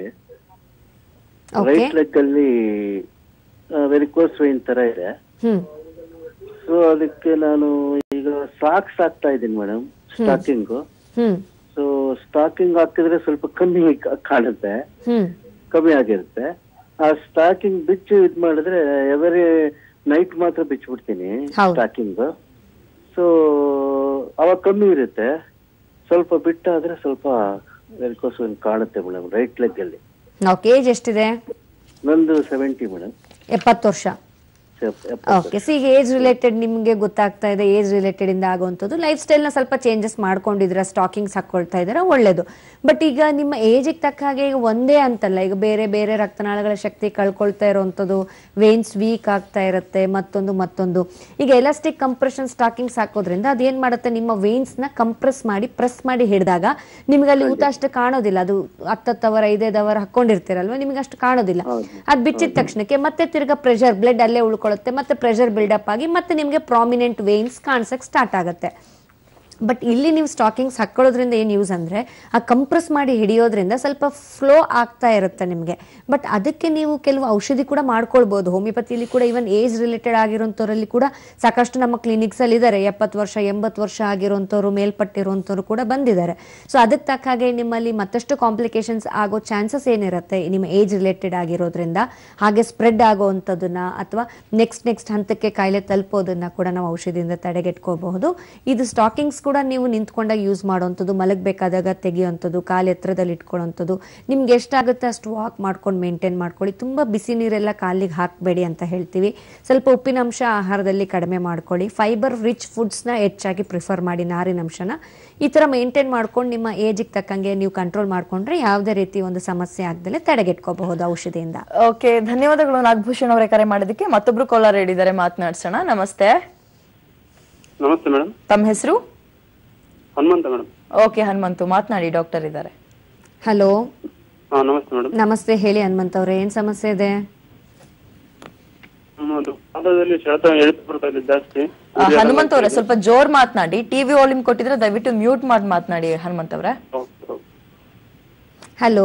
ಓಕೆ ರೈಟ್ ಲೆಗ್ ಅಲ್ಲಿ ವೆರಿಕೋಸ್ ವೈನ್ ತರ ಇದೆ ಹ್ಮ್ ಸೊ ಅದಕ್ಕೆ ನಾನು ಈಗ ಸಾಕ್ಸ್ ಹಾಕ್ತಾ ಇದ್ದೀನಿ madam stocking hmm so stocking ಹಾಕಿದ್ರೆ ಸ್ವಲ್ಪ ಕಮ್ಮಿ ಕಾ- ಕಾಣುತ್ತೆ ಹ್ಮ್ ಕಮ್ಮಿ ಆಗಿರುತ್ತೆ ಆ ಸ್ಟಾಕಿಂಗ್ ಬಿಚ್ಚು ಇದ್ ಮಾಡಿದ್ರೆ ಎವರಿ ನೈಟ್ ಮಾತ್ರ ಬಿಚ್ಚಿಬಿಡ್ತೀನಿ ಹೌದು. ಸ್ಟಾಕಿಂಗ್ ಸೊ ಅವಾಗ ಕಮ್ಮಿ ಇರುತ್ತೆ ಸ್ವಲ್ಪ ಬಿಟ್ಟಾದ್ರೆ ಸ್ವಲ್ಪ ವೆರಿಕೋಸ್ ಕಾಣುತ್ತೆ ಮೇಡಮ್ ರೈಟ್ ಲೆಗ್ ಅಲ್ಲಿ ಓಕೆ ಏಜ್ ಎಷ್ಟಿದೆ ನಂದು ಸೆವೆಂಟಿ ಮೇಡಮ್ ಎಪ್ಪತ್ತು ವರ್ಷ ಓಕೆ ಸಿ ಈಗ ಏಜ್ ರಿಲೇಟೆಡ್ ನಿಮಗೆ ಗೊತ್ತಾಗ್ತಾ ಇದೆ ಏಜ್ ರಿಲೇಟೆಡ್ ಇಂದ ಆಗುವಂಥದ್ದು ಲೈಫ್ ಸ್ಟೈಲ್ನ ಸ್ವಲ್ಪ ಚೇಂಜಸ್ ಮಾಡ್ಕೊಂಡಿದ್ರೆ ಸ್ಟಾಕಿಂಗ್ಸ್ ಹಾಕೊಳ್ತಾ ಇದ್ದೀರಾ ಒಳ್ಳೇದು ಬಟ್ ಈಗ ನಿಮ್ಮ ಏಜಿಗೆ ತಕ್ಕ ಹಾಗೆ ಈಗ ಒಂದೇ ಅಂತಲ್ಲ ಈಗ ಬೇರೆ ಬೇರೆ ರಕ್ತನಾಳಗಳ ಶಕ್ತಿ ಕಳ್ಕೊಳ್ತಾ ಇರೋವಂಥದ್ದು ವೇನ್ಸ್ ವೀಕ್ ಆಗ್ತಾ ಇರುತ್ತೆ ಮತ್ತೊಂದು ಮತ್ತೊಂದು ಈಗ ಎಲಾಸ್ಟಿಕ್ ಕಂಪ್ರೆಷನ್ ಸ್ಟಾಕಿಂಗ್ಸ್ ಹಾಕೋದ್ರಿಂದ ಅದೇನ್ ಮಾಡುತ್ತೆ ನಿಮ್ಮ ವೇನ್ಸ್ನ ಕಂಪ್ರೆಸ್ ಮಾಡಿ ಪ್ರೆಸ್ ಮಾಡಿ ಹಿಡಿದಾಗ ನಿಮ್ಗೆ ಅಲ್ಲಿ ಊತ ಅಷ್ಟು ಕಾಣೋದಿಲ್ಲ ಅದು ಹತ್ತತ್ತು ಅವರ್ ಐದೈದು ಅವರ್ ಹಾಕೊಂಡಿರ್ತೀರಲ್ವಾ ನಿಮ್ಗೆ ಅಷ್ಟು ಕಾಣೋದಿಲ್ಲ ಅದ್ ಬಿಚ್ಚಿದ ತಕ್ಷಣಕ್ಕೆ ಮತ್ತೆ ತಿರ್ಗಾ ಪ್ರೆಷರ್ ಬ್ಲಡ್ ಅಲ್ಲೇ ಉಳ್ಕೊಳ್ಳುತ್ತೆ ಮತ್ತೆ ಪ್ರೆಷರ್ ಬಿಲ್ಡಪ್ ಆಗಿ ಮತ್ತೆ ನಿಮ್ಗೆ ಪ್ರಾಮಿನೆಂಟ್ ವೇನ್ಸ್ ಕಾಣಿಸಕ್ ಸ್ಟಾರ್ಟ್ ಆಗುತ್ತೆ ಬಟ್ ಇಲ್ಲಿ ನೀವು ಸ್ಟಾಕಿಂಗ್ಸ್ ಹಾಕೊಳ್ಳೋದ್ರಿಂದ ಏನು ಯೂಸ್ ಅಂದರೆ ಆ ಕಂಪ್ರೆಸ್ ಮಾಡಿ ಹಿಡಿಯೋದ್ರಿಂದ ಸ್ವಲ್ಪ ಫ್ಲೋ ಆಗ್ತಾ ಇರುತ್ತೆ ನಿಮಗೆ ಬಟ್ ಅದಕ್ಕೆ ನೀವು ಕೆಲವು ಔಷಧಿ ಕೂಡ ಮಾಡ್ಕೊಳ್ಬೋದು ಹೋಮಿಯೋಪತಿಲಿ ಕೂಡ ಈವನ್ ಏಜ್ ರಿಲೇಟೆಡ್ ಆಗಿರೋಂಥವ್ರಲ್ಲಿ ಕೂಡ ಸಾಕಷ್ಟು ನಮ್ಮ ಕ್ಲಿನಿಕ್ಸಲ್ಲಿ ಇದ್ದಾರೆ ಎಪ್ಪತ್ತು ವರ್ಷ ಎಂಬತ್ತು ವರ್ಷ ಆಗಿರೋಂಥವ್ರು ಮೇಲ್ಪಟ್ಟಿರೋಂಥವ್ರು ಕೂಡ ಬಂದಿದ್ದಾರೆ ಸೊ ಅದಕ್ಕೆ ತಕ್ಕ ಹಾಗೆ ನಿಮ್ಮಲ್ಲಿ ಮತ್ತಷ್ಟು ಕಾಂಪ್ಲಿಕೇಶನ್ಸ್ ಆಗೋ ಚಾನ್ಸಸ್ ಏನಿರುತ್ತೆ ನಿಮ್ಮ ಏಜ್ ರಿಲೇಟೆಡ್ ಆಗಿರೋದ್ರಿಂದ ಹಾಗೆ ಸ್ಪ್ರೆಡ್ ಆಗೋವಂಥದ್ದನ್ನ ಅಥವಾ ನೆಕ್ಸ್ಟ್ ನೆಕ್ಸ್ಟ್ ಹಂತಕ್ಕೆ ಕಾಯಿಲೆ ತಲುಪೋದನ್ನ ಕೂಡ ನಾವು ಔಷಧಿಯಿಂದ ತಡೆಗಟ್ಕೋಬಹುದು ಇದು ಸ್ಟಾಕಿಂಗ್ಸ್ ಕೂಡ ನೀವು ನಿಂತ್ಕೊಂಡಾಗ ಯೂಸ್ ಮಾಡುವಂಥದ್ದು ಮಲಗಬೇಕಾದಾಗ ತೆಗೆಯುವಂಥದ್ದು ಕಾಲು ಎತ್ತರದಲ್ಲಿ ಇಟ್ಕೊಳ್ಳೋವಂಥದ್ದು ನಿಮ್ಗೆ ಎಷ್ಟಾಗುತ್ತೆ ಅಷ್ಟು ವಾಕ್ ಮಾಡ್ಕೊಂಡು ಮೇಂಟೈನ್ ಮಾಡ್ಕೊಳ್ಳಿ ತುಂಬ ಬಿಸಿ ನೀರೆಲ್ಲ ಕಾಲಿಗೆ ಹಾಕಬೇಡಿ ಅಂತ ಹೇಳ್ತೀವಿ ಸ್ವಲ್ಪ ಉಪ್ಪಿನಂಶ ಆಹಾರದಲ್ಲಿ ಕಡಿಮೆ ಮಾಡ್ಕೊಳ್ಳಿ ಫೈಬರ್ ರಿಚ್ ಫುಡ್ಸ್ನ ಹೆಚ್ಚಾಗಿ ಪ್ರಿಫರ್ ಮಾಡಿ ನಾರಿನಂಶನ ಈ ಥರ ಮೇಂಟೈನ್ ಮಾಡ್ಕೊಂಡು ನಿಮ್ಮ ಏಜಿಗೆ ತಕ್ಕಂಗೆ ನೀವು ಕಂಟ್ರೋಲ್ ಮಾಡ್ಕೊಂಡ್ರೆ ಯಾವುದೇ ರೀತಿ ಒಂದು ಸಮಸ್ಯೆ ಆಗದಲ್ಲೇ ತಡೆಗಟ್ಕೋಬಹುದು ಔಷಧಿಯಿಂದ ಓಕೆ ಧನ್ಯವಾದಗಳು ನಾಗಭೂಷಣ್ ಅವರೇ ಕರೆ ಮಾಡೋದಕ್ಕೆ ಮತ್ತೊಬ್ರು ಕಾಲರ್ ಹೇಳಿದ್ದಾರೆ ಮಾತನಾಡ್ಸೋಣ ನಮಸ್ತೆ ನಮಸ್ತೆ ಮೇಡಮ್ ತಮ್ಮ ಹೆಸರು ಹನುಮಂತ ಮೇಡಮ್ ಓಕೆ ಹನುಮಂತು ಮಾತನಾಡಿ ಡಾಕ್ಟರ್ ಇದ್ದಾರೆ ಹಲೋ ಹಾ ನಮಸ್ತೆ ಮೇಡಮ್ ನಮಸ್ತೆ ಹೇಳಿ ಹನುಮಂತ್ ಅವ್ರೆ ಏನ್ ಸಮಸ್ಯೆ ಇದೆ ನಮ್ಮದು ಪಾದದಲ್ಲಿ ಸೆಳೆತ ಎಳೆತ ಬರ್ತಾ ಇದೆ ಜಾಸ್ತಿ ಹನುಮಂತ್ ಅವರೇ ಸ್ವಲ್ಪ ಜೋರ್ ಮಾತನಾಡಿ ಟಿವಿ ವಾಲ್ಯೂಮ್ ಕೊಟ್ಟಿದ್ರೆ ದಯವಿಟ್ಟು ಮ್ಯೂಟ್ ಮಾಡಿ ಮಾತನಾಡಿ ಹನುಮಂತ್ ಅವರೇ ಹಲೋ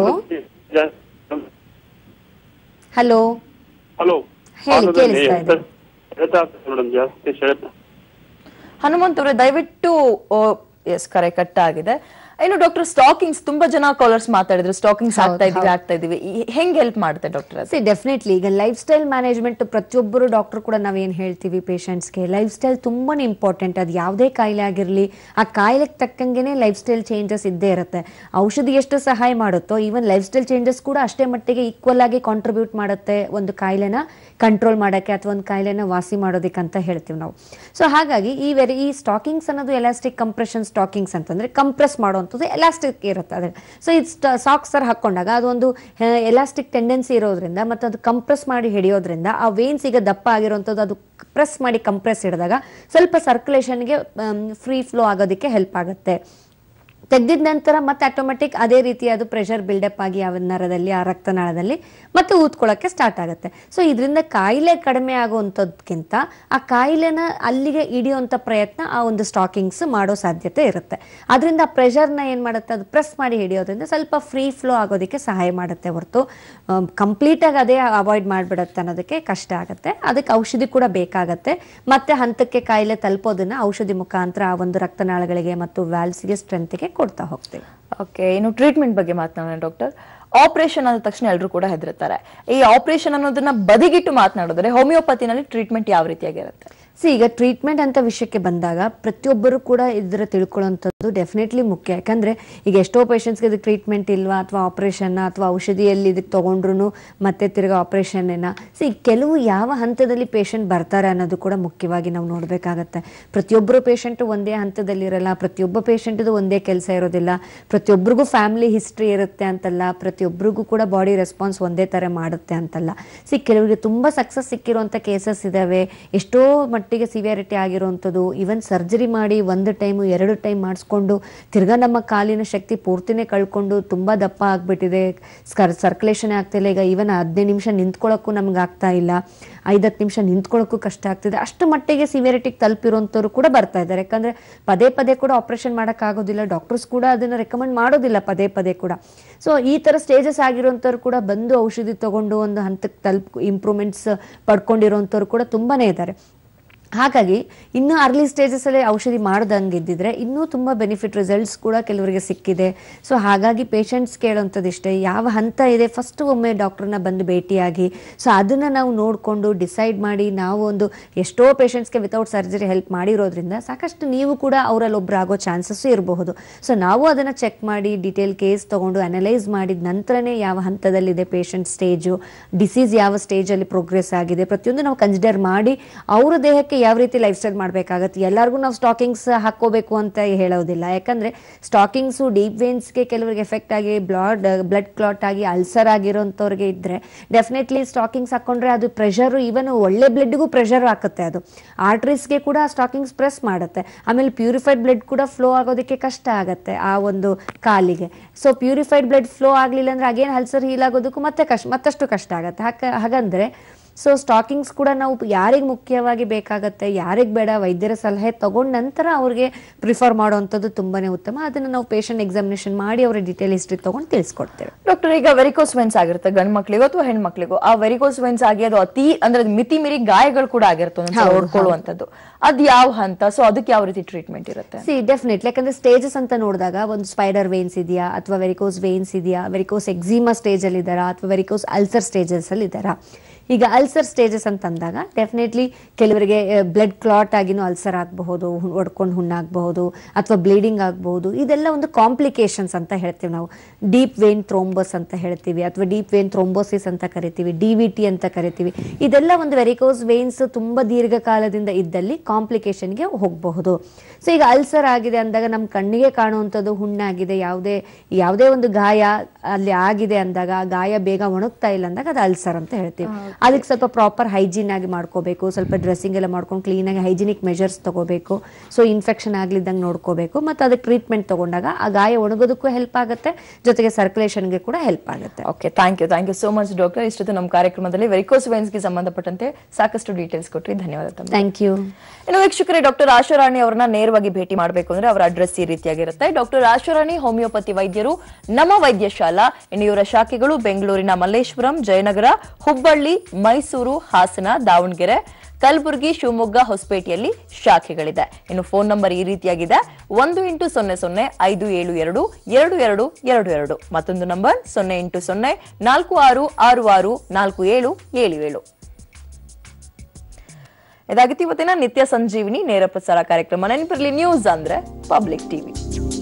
ಹಲೋ ಹಲೋ ಹೇಳಿ, ಕೇಳಿಸ್ತಾ ಇದೆ. ಸೆಳೆತ ಆಗ್ತದೆ ಮೇಡಮ್ ಜಾಸ್ತಿ ಸೆಳೆತ ಹನುಮಂತ್ ಅವರೇ ದಯವಿಟ್ಟು ಎಸ್ ಕರೆ ಕಟ್ ಆಗಿದೆ ಇನ್ನು ಡಾಕ್ಟರ್ ಸ್ಟಾಕಿಂಗ್ಸ್ ತುಂಬಾ ಜನ ಕಾಲರ್ಸ್ ಮಾತಾಡಿದ್ರು ಸ್ಟಾಕಿಂಗ್ಸ್ ಆಗ್ತಾ ಇದೀವಿ ಆಗ್ತಾ ಇದೀವಿ ಈ- ಹೆಂಗ್ ಹೆಲ್ಪ್ ಮಾಡುತ್ತೆ ಡಾಕ್ಟರ್ ಅದು ಸಿ ಡೆಫಿನೆಟ್ಲಿ ಈಗ ಲೈಫ್ ಸ್ಟೈಲ್ ಮ್ಯಾನೇಜ್ಮೆಂಟ್ ಪ್ರತಿಯೊಬ್ಬರು ಡಾಕ್ಟರ್ ಕೂಡ ನಾವೇನು ಹೇಳ್ತೀವಿ ಪೇಷಂಟ್ಸ್ಗೆ ಲೈಫ್ ಸ್ಟೈಲ್ ತುಂಬಾ ಇಂಪಾರ್ಟೆಂಟ್ ಅದು ಯಾವುದೇ ಕಾಯಿಲೆ ಆಗಿರಲಿ ಆ ಕಾಯಿಲೆಗೆ ತಕ್ಕಂಗೆನೆ ಲೈಫ್ ಸ್ಟೈಲ್ ಚೇಂಜಸ್ ಇದ್ದೇ ಇರುತ್ತೆ ಔಷಧಿ ಎಷ್ಟು ಸಹಾಯ ಮಾಡುತ್ತೋ ಈವನ್ ಲೈಫ್ ಸ್ಟೈಲ್ ಚೇಂಜಸ್ ಕೂಡ ಅಷ್ಟೇ ಮಟ್ಟಿಗೆ ಈಕ್ವಲ್ ಆಗಿ ಕಾಂಟ್ರಿಬ್ಯೂಟ್ ಮಾಡುತ್ತೆ ಒಂದು ಕಾಯಿಲೆನ ಕಂಟ್ರೋಲ್ ಮಾಡೋಕ್ಕೆ ಅಥವಾ ಒಂದು ಕಾಯಿಲೆನ ವಾಸಿ ಮಾಡೋದಕ್ಕೆ ಅಂತ ಹೇಳ್ತೀವಿ ನಾವು ಸೊ ಹಾಗಾಗಿ ಈ ವೆರಿ ಈ ಸ್ಟಾಕಿಂಗ್ಸ್ ಅನ್ನೋದು ಎಲಾಸ್ಟಿಕ್ ಕಂಪ್ರೆಷನ್ ಸ್ಟಾಕಿಂಗ್ಸ್ ಅಂತಂದ್ರೆ ಕಂಪ್ರೆಸ್ ಮಾಡುವಂಥದ್ದು ಎಲಾಸ್ಟಿಕ್ ಇರುತ್ತೆ ಅದ್ರ ಸೊ ಇದು ಸಾಕ್ಸ್ ಸರ್ ಹಾಕೊಂಡಾಗ ಅದೊಂದು ಎಲಾಸ್ಟಿಕ್ ಟೆಂಡೆನ್ಸಿ ಇರೋದ್ರಿಂದ ಮತ್ತು ಅದು ಕಂಪ್ರೆಸ್ ಮಾಡಿ ಹಿಡಿಯೋದ್ರಿಂದ ಆ ವೇನ್ಸ್ ಈಗ ದಪ್ಪ ಆಗಿರೋಂಥದ್ದು ಅದು ಪ್ರೆಸ್ ಮಾಡಿ ಕಂಪ್ರೆಸ್ ಹಿಡಿದಾಗ ಸ್ವಲ್ಪ ಸರ್ಕ್ಯುಲೇಷನ್ಗೆ ಫ್ರೀ ಫ್ಲೋ ಆಗೋದಕ್ಕೆ ಹೆಲ್ಪ್ ಆಗುತ್ತೆ ತೆಗೆದಿದ ನಂತರ ಮತ್ತೆ ಆಟೋಮೆಟಿಕ್ ಅದೇ ರೀತಿ ಅದು ಪ್ರೆಷರ್ ಬಿಲ್ಡಪ್ ಆಗಿ ಆ ನರದಲ್ಲಿ ಆ ರಕ್ತನಾಳದಲ್ಲಿ ಮತ್ತೆ ಊದ್ಕೊಳ್ಳೋಕ್ಕೆ ಸ್ಟಾರ್ಟ್ ಆಗುತ್ತೆ ಸೊ ಇದರಿಂದ ಕಾಯಿಲೆ ಕಡಿಮೆ ಆಗುವಂಥದ್ಕಿಂತ ಆ ಕಾಯಿಲೆನ ಅಲ್ಲಿಗೆ ಹಿಡಿಯುವಂಥ ಪ್ರಯತ್ನ ಆ ಒಂದು ಸ್ಟಾಕಿಂಗ್ಸ್ ಮಾಡೋ ಸಾಧ್ಯತೆ ಇರುತ್ತೆ ಅದರಿಂದ ಆ ಪ್ರೆಷರ್ನ ಏನು ಮಾಡುತ್ತೆ ಅದು ಪ್ರೆಸ್ ಮಾಡಿ ಹಿಡಿಯೋದ್ರಿಂದ ಸ್ವಲ್ಪ ಫ್ರೀ ಫ್ಲೋ ಆಗೋದಕ್ಕೆ ಸಹಾಯ ಮಾಡುತ್ತೆ ಹೊರತು ಕಂಪ್ಲೀಟಾಗಿ ಅದೇ ಅವಾಯ್ಡ್ ಮಾಡಿಬಿಡುತ್ತೆ ಅನ್ನೋದಕ್ಕೆ ಕಷ್ಟ ಆಗುತ್ತೆ ಅದಕ್ಕೆ ಔಷಧಿ ಕೂಡ ಬೇಕಾಗತ್ತೆ ಮತ್ತೆ ಹಂತಕ್ಕೆ ಕಾಯಿಲೆ ತಲುಪೋದನ್ನ ಔಷಧಿ ಮುಖಾಂತರ ಆ ಒಂದು ರಕ್ತನಾಳಗಳಿಗೆ ಮತ್ತು ವ್ಯಾಲ್ಸ್ಗೆ ಸ್ಟ್ರೆಂತ್ಗೆ ಕೊಡ್ತಾ ಹೋಗ್ತೀವಿ ಓಕೆ ಇನ್ನು ಟ್ರೀಟ್ಮೆಂಟ್ ಬಗ್ಗೆ ಮಾತನಾಡೋಣ ಡಾಕ್ಟರ್ ಆಪರೇಷನ್ ಆದ ತಕ್ಷಣ ಎಲ್ಲರೂ ಕೂಡ ಹೆದರುತ್ತಾರೆ ಈ ಆಪರೇಷನ್ ಅನ್ನೋದನ್ನ ಬದಿಗಿಟ್ಟು ಮಾತನಾಡಿದ್ರೆ ಹೋಮಿಯೋಪತಿನಲ್ಲಿ ಟ್ರೀಟ್ಮೆಂಟ್ ಯಾವ ರೀತಿಯಾಗಿರುತ್ತೆ ಸಿ ಈಗ ಟ್ರೀಟ್ಮೆಂಟ್ ಅಂತ ವಿಷಯಕ್ಕೆ ಬಂದಾಗ ಪ್ರತಿಯೊಬ್ಬರು ಕೂಡ ಇದರ ತಿಳ್ಕೊಳ್ಳೋಂಥದ್ದು ಡೆಫಿನೆಟ್ಲಿ ಮುಖ್ಯ ಯಾಕಂದ್ರೆ ಈಗ ಎಷ್ಟೋ ಪೇಷಂಟ್ಸ್ಗೆ ಇದಕ್ಕೆ ಟ್ರೀಟ್ಮೆಂಟ್ ಇಲ್ವಾ ಅಥವಾ ಆಪರೇಷನ್ ಅಥವಾ ಔಷಧಿಯಲ್ಲಿ ಇದಕ್ಕೆ ತೊಗೊಂಡ್ರು ಮತ್ತೆ ತಿರ್ಗಾ ಆಪರೇಷನ್ ಏನ ಸಿ ಕೆಲವು ಯಾವ ಹಂತದಲ್ಲಿ ಪೇಷಂಟ್ ಬರ್ತಾರೆ ಅನ್ನೋದು ಕೂಡ ಮುಖ್ಯವಾಗಿ ನಾವು ನೋಡಬೇಕಾಗತ್ತೆ ಪ್ರತಿಯೊಬ್ಬರು ಪೇಷಂಟು ಒಂದೇ ಹಂತದಲ್ಲಿರಲ್ಲ ಪ್ರತಿಯೊಬ್ಬ ಪೇಷಂಟ್ದು ಒಂದೇ ಕೆಲಸ ಇರೋದಿಲ್ಲ ಪ್ರತಿಯೊಬ್ಬರಿಗೂ ಫ್ಯಾಮಿಲಿ ಹಿಸ್ಟ್ರಿ ಇರುತ್ತೆ ಅಂತಲ್ಲ ಪ್ರತಿಯೊಬ್ಬರಿಗೂ ಕೂಡ ಬಾಡಿ ರೆಸ್ಪಾನ್ಸ್ ಒಂದೇ ಥರ ಮಾಡುತ್ತೆ ಅಂತಲ್ಲ ಸಿ ಕೆಲವರಿಗೆ ತುಂಬ ಸಕ್ಸಸ್ ಸಿಕ್ಕಿರುವಂಥ ಕೇಸಸ್ ಇದ್ದಾವೆ ಎಷ್ಟೋ ಮಟ್ಟಿಗೆ ಸಿವಿಯಾರಿಟಿ ಆಗಿರುವಂಥದ್ದು ಈವನ್ ಸರ್ಜರಿ ಮಾಡಿ ಒಂದು ಟೈಮು ಎರಡು ಟೈಮ್ ಮಾಡಿಸ್ಕೊಂಡು ತಿರ್ಗಾ ನಮ್ಮ ಕಾಲಿನ ಶಕ್ತಿ ಪೂರ್ತಿನೇ ಕಳ್ಕೊಂಡು ತುಂಬ ದಪ್ಪ ಆಗಿಬಿಟ್ಟಿದೆ ಸ್ಕರ್ ಸರ್ಕ್ಯುಲೇಷನ್ ಆಗ್ತಿಲ್ಲ ಈಗ ಈವನ್ ಹದಿನೈದು ನಿಮಿಷ ನಿಂತ್ಕೊಳ್ಳೋಕ್ಕೂ ನಮ್ಗೆ ಆಗ್ತಾ ಇಲ್ಲ ಐದತ್ತು ನಿಮಿಷ ನಿಂತ್ಕೊಳ್ಳೋಕ್ಕೂ ಕಷ್ಟ ಆಗ್ತಿದೆ ಅಷ್ಟು ಮಟ್ಟಿಗೆ ಸಿವಿಯಾರಿಟಿಗೆ ತಲುಪಿರೋಂಥವ್ರು ಕೂಡ ಬರ್ತಾ ಇದ್ದಾರೆ ಯಾಕಂದರೆ ಪದೇ ಪದೇ ಕೂಡ ಆಪರೇಷನ್ ಮಾಡೋಕ್ಕಾಗೋದಿಲ್ಲ ಡಾಕ್ಟರ್ಸ್ ಕೂಡ ಅದನ್ನು ರೆಕಮೆಂಡ್ ಮಾಡೋದಿಲ್ಲ ಪದೇ ಪದೇ ಕೂಡ ಸೊ ಈ ಥರ ಸ್ಟೇಜಸ್ ಆಗಿರೋಂಥವ್ರು ಕೂಡ ಬಂದು ಔಷಧಿ ತಗೊಂಡು ಒಂದು ಹಂತಕ್ಕೆ ತಲುಪ್ ಇಂಪ್ರೂವ್ಮೆಂಟ್ಸ್ ಪಡ್ಕೊಂಡಿರೋಂಥವ್ರು ಕೂಡ ತುಂಬಾನೇ ಇದ್ದಾರೆ ಹಾಗಾಗಿ ಇನ್ನೂ ಅರ್ಲಿ ಸ್ಟೇಜಸಲ್ಲಿ ಔಷಧಿ ಮಾಡ್ದಂಗೆ ಇದ್ದಿದ್ರೆ ಇನ್ನೂ ತುಂಬ ಬೆನಿಫಿಟ್ ರಿಸಲ್ಟ್ಸ್ ಕೂಡ ಕೆಲವರಿಗೆ ಸಿಕ್ಕಿದೆ ಸೊ ಹಾಗಾಗಿ ಪೇಷಂಟ್ಸ್ ಕೇಳೋಂಥದ್ದು ಇಷ್ಟೇ ಯಾವ ಹಂತ ಇದೆ ಫಸ್ಟ್ ಒಮ್ಮೆ ಡಾಕ್ಟ್ರನ್ನ ಬಂದು ಭೇಟಿಯಾಗಿ ಸೊ ಅದನ್ನು ನಾವು ನೋಡಿಕೊಂಡು ಡಿಸೈಡ್ ಮಾಡಿ ನಾವು ಒಂದು ಎಷ್ಟೋ ಪೇಷಂಟ್ಸ್ಗೆ ವಿತೌಟ್ ಸರ್ಜರಿ ಹೆಲ್ಪ್ ಮಾಡಿರೋದ್ರಿಂದ ಸಾಕಷ್ಟು ನೀವು ಕೂಡ ಅವರಲ್ಲಿ ಒಬ್ರು ಆಗೋ ಚಾನ್ಸಸ್ಸು ಇರಬಹುದು ಸೊ ನಾವು ಅದನ್ನು ಚೆಕ್ ಮಾಡಿ ಡೀಟೇಲ್ ಕೇಸ್ ತೊಗೊಂಡು ಅನಲೈಸ್ ಮಾಡಿದ ನಂತರನೇ ಯಾವ ಹಂತದಲ್ಲಿದೆ ಪೇಷಂಟ್ ಸ್ಟೇಜು ಡಿಸೀಸ್ ಯಾವ ಸ್ಟೇಜಲ್ಲಿ ಪ್ರೋಗ್ರೆಸ್ ಆಗಿದೆ ಪ್ರತಿಯೊಂದು ನಾವು ಕನ್ಸಿಡರ್ ಮಾಡಿ ಅವರ ದೇಹಕ್ಕೆ ಯಾವ ರೀತಿ ಲೈಫ್ ಸ್ಟೈಲ್ ಮಾಡಬೇಕಾಗತ್ತೆ ಎಲ್ಲರಿಗೂ ನಾವು ಸ್ಟಾಕಿಂಗ್ಸ್ ಹಾಕೋಬೇಕು ಅಂತ ಹೇಳೋದಿಲ್ಲ ಯಾಕಂದ್ರೆ ಸ್ಟಾಕಿಂಗ್ಸು ಡೀಪ್ ವೇನ್ಸ್ಗೆ ಕೆಲವರಿಗೆ ಎಫೆಕ್ಟ್ ಆಗಿ ಬ್ಲಡ್ ಬ್ಲಡ್ ಕ್ಲಾಟ್ ಆಗಿ ಅಲ್ಸರ್ ಆಗಿರೋಂಥವ್ರಿಗೆ ಇದ್ರೆ ಡೆಫಿನೆಟ್ಲಿ ಸ್ಟಾಕಿಂಗ್ಸ್ ಹಾಕೊಂಡ್ರೆ ಅದು ಪ್ರೆಷರು ಈವನ್ ಒಳ್ಳೆ ಬ್ಲಡ್ಗೂ ಪ್ರೆಷರ್ ಹಾಕುತ್ತೆ ಅದು ಆರ್ಟ್ರೀಸ್ಗೆ ಕೂಡ ಸ್ಟಾಕಿಂಗ್ಸ್ ಪ್ರೆಸ್ ಮಾಡುತ್ತೆ ಆಮೇಲೆ ಪ್ಯೂರಿಫೈಡ್ ಬ್ಲಡ್ ಕೂಡ ಫ್ಲೋ ಆಗೋದಕ್ಕೆ ಕಷ್ಟ ಆಗುತ್ತೆ ಆ ಒಂದು ಕಾಲಿಗೆ ಸೊ ಪ್ಯೂರಿಫೈಡ್ ಬ್ಲಡ್ ಫ್ಲೋ ಆಗಲಿಲ್ಲ ಅಂದ್ರೆ ಅಗೇನ್ ಅಲ್ಸರ್ ಹೀಲ್ ಆಗೋದಕ್ಕೂ ಮತ್ತೆ ಕಷ್ಟ ಮತ್ತಷ್ಟು ಕಷ್ಟ ಆಗುತ್ತೆ ಹಾಗ ಹಾಗಂದ್ರೆ ಸೊ ಸ್ಟಾಕಿಂಗ್ಸ್ ಕೂಡ ನಾವು ಯಾರಿಗೆ ಮುಖ್ಯವಾಗಿ ಬೇಕಾಗತ್ತೆ ಯಾರಿಗೆ ಬೇಡ ವೈದ್ಯರ ಸಲಹೆ ತಗೊಂಡ ನಂತರ ಅವ್ರಿಗೆ ಪ್ರಿಫರ್ ಮಾಡುವಂಥದ್ದು ತುಂಬಾನೇ ಉತ್ತಮ ಅದನ್ನು ನಾವು ಪೇಷಂಟ್ ಎಕ್ಸಾಮಿನೇಷನ್ ಮಾಡಿ ಅವರ ಡೀಟೇಲ್ ಹಿಸ್ಟ್ರಿ ತಗೊಂಡು ತಿಳಿಸ್ಕೊಡ್ತೇವೆ ಡಾಕ್ಟರ್ ಈಗ ವೆರಿಕೋಸ್ ವೆನ್ಸ್ ಆಗಿರುತ್ತೆ ಗಂಡ್ ಮಕ್ಳಿಗೋ ಅಥವಾ ಹೆಣ್ಮಕ್ಳಿಗೋ ಆ ವೆರಿಕೋಸ್ ವೆನ್ಸ್ ಆಗಿ ಅದು ಅತಿ ಅಂದ್ರೆ ಅದು ಮಿತಿ ಮೀರಿ ಗಾಯಗಳು ಕೂಡ ಆಗಿರುತ್ತೆ ಒಂದೊಂದ್ಸಲ ಓಡ್ಕೊಳ್ಳುವಂಥದ್ದು ಅದ್ ಯಾವ ಹಂತ ಸೊ ಅದಕ್ಕೆ ಯಾವ ರೀತಿ ಟ್ರೀಟ್ಮೆಂಟ್ ಇರುತ್ತೆ ಸಿ ಡೆಫಿನೆಟ್ಲಿ ಯಾಕಂದ್ರೆ ಸ್ಟೇಜಸ್ ಅಂತ ನೋಡಿದಾಗ ಒಂದು ಸ್ಪೈಡರ್ ವೇನ್ಸ್ ಇದೆಯಾ ಅಥವಾ ವೆರಿಕೋಸ್ ವೇನ್ಸ್ ಇದೆಯಾ ವೆರಿಕೋಸ್ ಎಕ್ಸಿಮಾ ಸ್ಟೇಜ್ ಅಲ್ಲಿ ಇದ್ದಾರಾ ಅಥವಾ ವೆರಿಕೋಸ್ ಅಲ್ಸರ್ ಸ್ಟೇಜಸ್ ಅಲ್ಲಿ ಇದ್ದಾರಾ ಈಗ ಅಲ್ಸರ್ ಸ್ಟೇಜಸ್ ಅಂತ ಅಂದಾಗ ಡೆಫಿನೆಟ್ಲಿ ಕೆಲವರಿಗೆ ಬ್ಲಡ್ ಕ್ಲಾಟ್ ಆಗಿನೂ ಅಲ್ಸರ್ ಆಗಬಹುದು ಒಡ್ಕೊಂಡು ಹುಣ್ಣಾಗಬಹುದು ಅಥವಾ ಬ್ಲೀಡಿಂಗ್ ಆಗಬಹುದು ಇದೆಲ್ಲ ಒಂದು ಕಾಂಪ್ಲಿಕೇಶನ್ಸ್ ಅಂತ ಹೇಳ್ತೀವಿ ನಾವು ಡೀಪ್ ವೇನ್ ಥ್ರೋಂಬಸ್ ಅಂತ ಹೇಳ್ತೀವಿ ಅಥವಾ ಡೀಪ್ ವೇನ್ ಥ್ರೋಂಬೋಸಿಸ್ ಅಂತ ಕರಿತೀವಿ ಡಿ ವಿ ಟಿ ಅಂತ ಕರಿತೀವಿ ಇದೆಲ್ಲ ಒಂದು ವೆರಿಕೋಸ್ ವೇನ್ಸ್ ತುಂಬ ದೀರ್ಘಕಾಲದಿಂದ ಇದ್ದಲ್ಲಿ ಕಾಂಪ್ಲಿಕೇಶನ್ಗೆ ಹೋಗಬಹುದು ಸೊ ಈಗ ಅಲ್ಸರ್ ಆಗಿದೆ ಅಂದಾಗ ನಮ್ಮ ಕಣ್ಣಿಗೆ ಕಾಣುವಂಥದ್ದು ಹುಣ್ಣಾಗಿದೆ ಯಾವುದೇ ಯಾವುದೇ ಒಂದು ಗಾಯ ಅಲ್ಲಿ ಆಗಿದೆ ಅಂದಾಗ ಆ ಗಾಯ ಬೇಗ ಒಣಗ್ತಾ ಇಲ್ಲ ಅಂದಾಗ ಅದು ಅಲ್ಸರ್ ಅಂತ ಹೇಳ್ತೀವಿ ಅದಕ್ಕೆ ಸ್ವಲ್ಪ ಪ್ರಾಪರ್ ಹೈಜೀನ್ ಆಗಿ ಮಾಡ್ಕೋಬೇಕು ಸ್ವಲ್ಪ ಡ್ರೆಸ್ಸಿಂಗ್ ಎಲ್ಲ ಮಾಡ್ಕೊಂಡು ಕ್ಲೀನಾಗಿ ಹೈಜಿನಿಕ್ ಮೆಜರ್ಸ್ ತಗೋಬೇಕು ಸೊ ಇನ್ಫೆಕ್ಷನ್ ಆಗ್ಲಿದ್ದಂಗೆ ನೋಡ್ಕೋಬೇಕು ಮತ್ತು ಅದಕ್ಕೆ ಟ್ರೀಟ್ಮೆಂಟ್ ತಗೊಂಡಾಗ ಆ ಗಾಯ ಒಣಗೋದಕ್ಕೂ ಹೆಲ್ಪ್ ಆಗುತ್ತೆ ಜೊತೆಗೆ ಸರ್ಕ್ಯುಲೇಷನ್ಗೆ ಕೂಡ ಹೆಲ್ಪ್ ಆಗುತ್ತೆ okay thank you thank you so much doctor ಇಷ್ಟೊತ್ತು ನಮ್ಮ ಕಾರ್ಯಕ್ರಮದಲ್ಲಿ ವೆರಿಕೋಸ್ ಗೆ ಸಂಬಂಧಪಟ್ಟಂತೆ ಸಾಕಷ್ಟು ಡೀಟೇಲ್ಸ್ ಕೊಟ್ರಿ ಧನ್ಯವಾದ ತಮಗೆ ಥ್ಯಾಂಕ್ ಯು ಇನ್ನು ವೀಕ್ಷಕರೇ ಡಾಕ್ಟರ್ ಆಶಾರಾಣಿ ಅವರನ್ನ ನೇರವಾಗಿ ಭೇಟಿ ಮಾಡಬೇಕು ಅಂದ್ರೆ ಅವರ ಅಡ್ರೆಸ್ ಈ ರೀತಿಯಾಗಿರುತ್ತೆ ಡಾಕ್ಟರ್ ಆಶಾರಾಣಿ ಹೋಮಿಯೋಪತಿ ವೈದ್ಯರು ನಮ್ಮ ವೈದ್ಯಶಾಲಾ ಇನ್ನು ಇವರ ಶಾಖೆಗಳು ಬೆಂಗಳೂರಿನ ಮಲ್ಲೇಶ್ವರಂ ಜಯನಗರ ಹುಬ್ಬಳ್ಳಿ ಮೈಸೂರು ಹಾಸನ ದಾವಣಗೆರೆ ಕಲಬುರಗಿ ಶಿವಮೊಗ್ಗ ಹೊಸಪೇಟೆಯಲ್ಲಿ ಶಾಖೆಗಳಿದೆ ಇನ್ನು ಫೋನ್ ನಂಬರ್ ಈ ರೀತಿಯಾಗಿದೆ ಒಂದು ಎಂಟು ಸೊನ್ನೆ ಸೊನ್ನೆ ಐದು ಏಳು ಎರಡು ಎರಡು ಎರಡು ಎರಡು ಎರಡು ಮತ್ತೊಂದು ನಂಬರ್ ಸೊನ್ನೆ ಎಂಟು ಸೊನ್ನೆ ನಾಲ್ಕು ಆರು ಆರು ಆರು ನಾಲ್ಕು ಏಳು ಏಳು ಏಳು ಇದಾಗಿತ್ತು ಇವತ್ತಿನ ನಿತ್ಯ ಸಂಜೀವಿನಿ ನೇರ ಪ್ರಸಾರ ಕಾರ್ಯಕ್ರಮ ನೆನಪಿರಲಿ ನ್ಯೂಸ್ ಅಂದ್ರೆ ಪಬ್ಲಿಕ್ ಟಿವಿ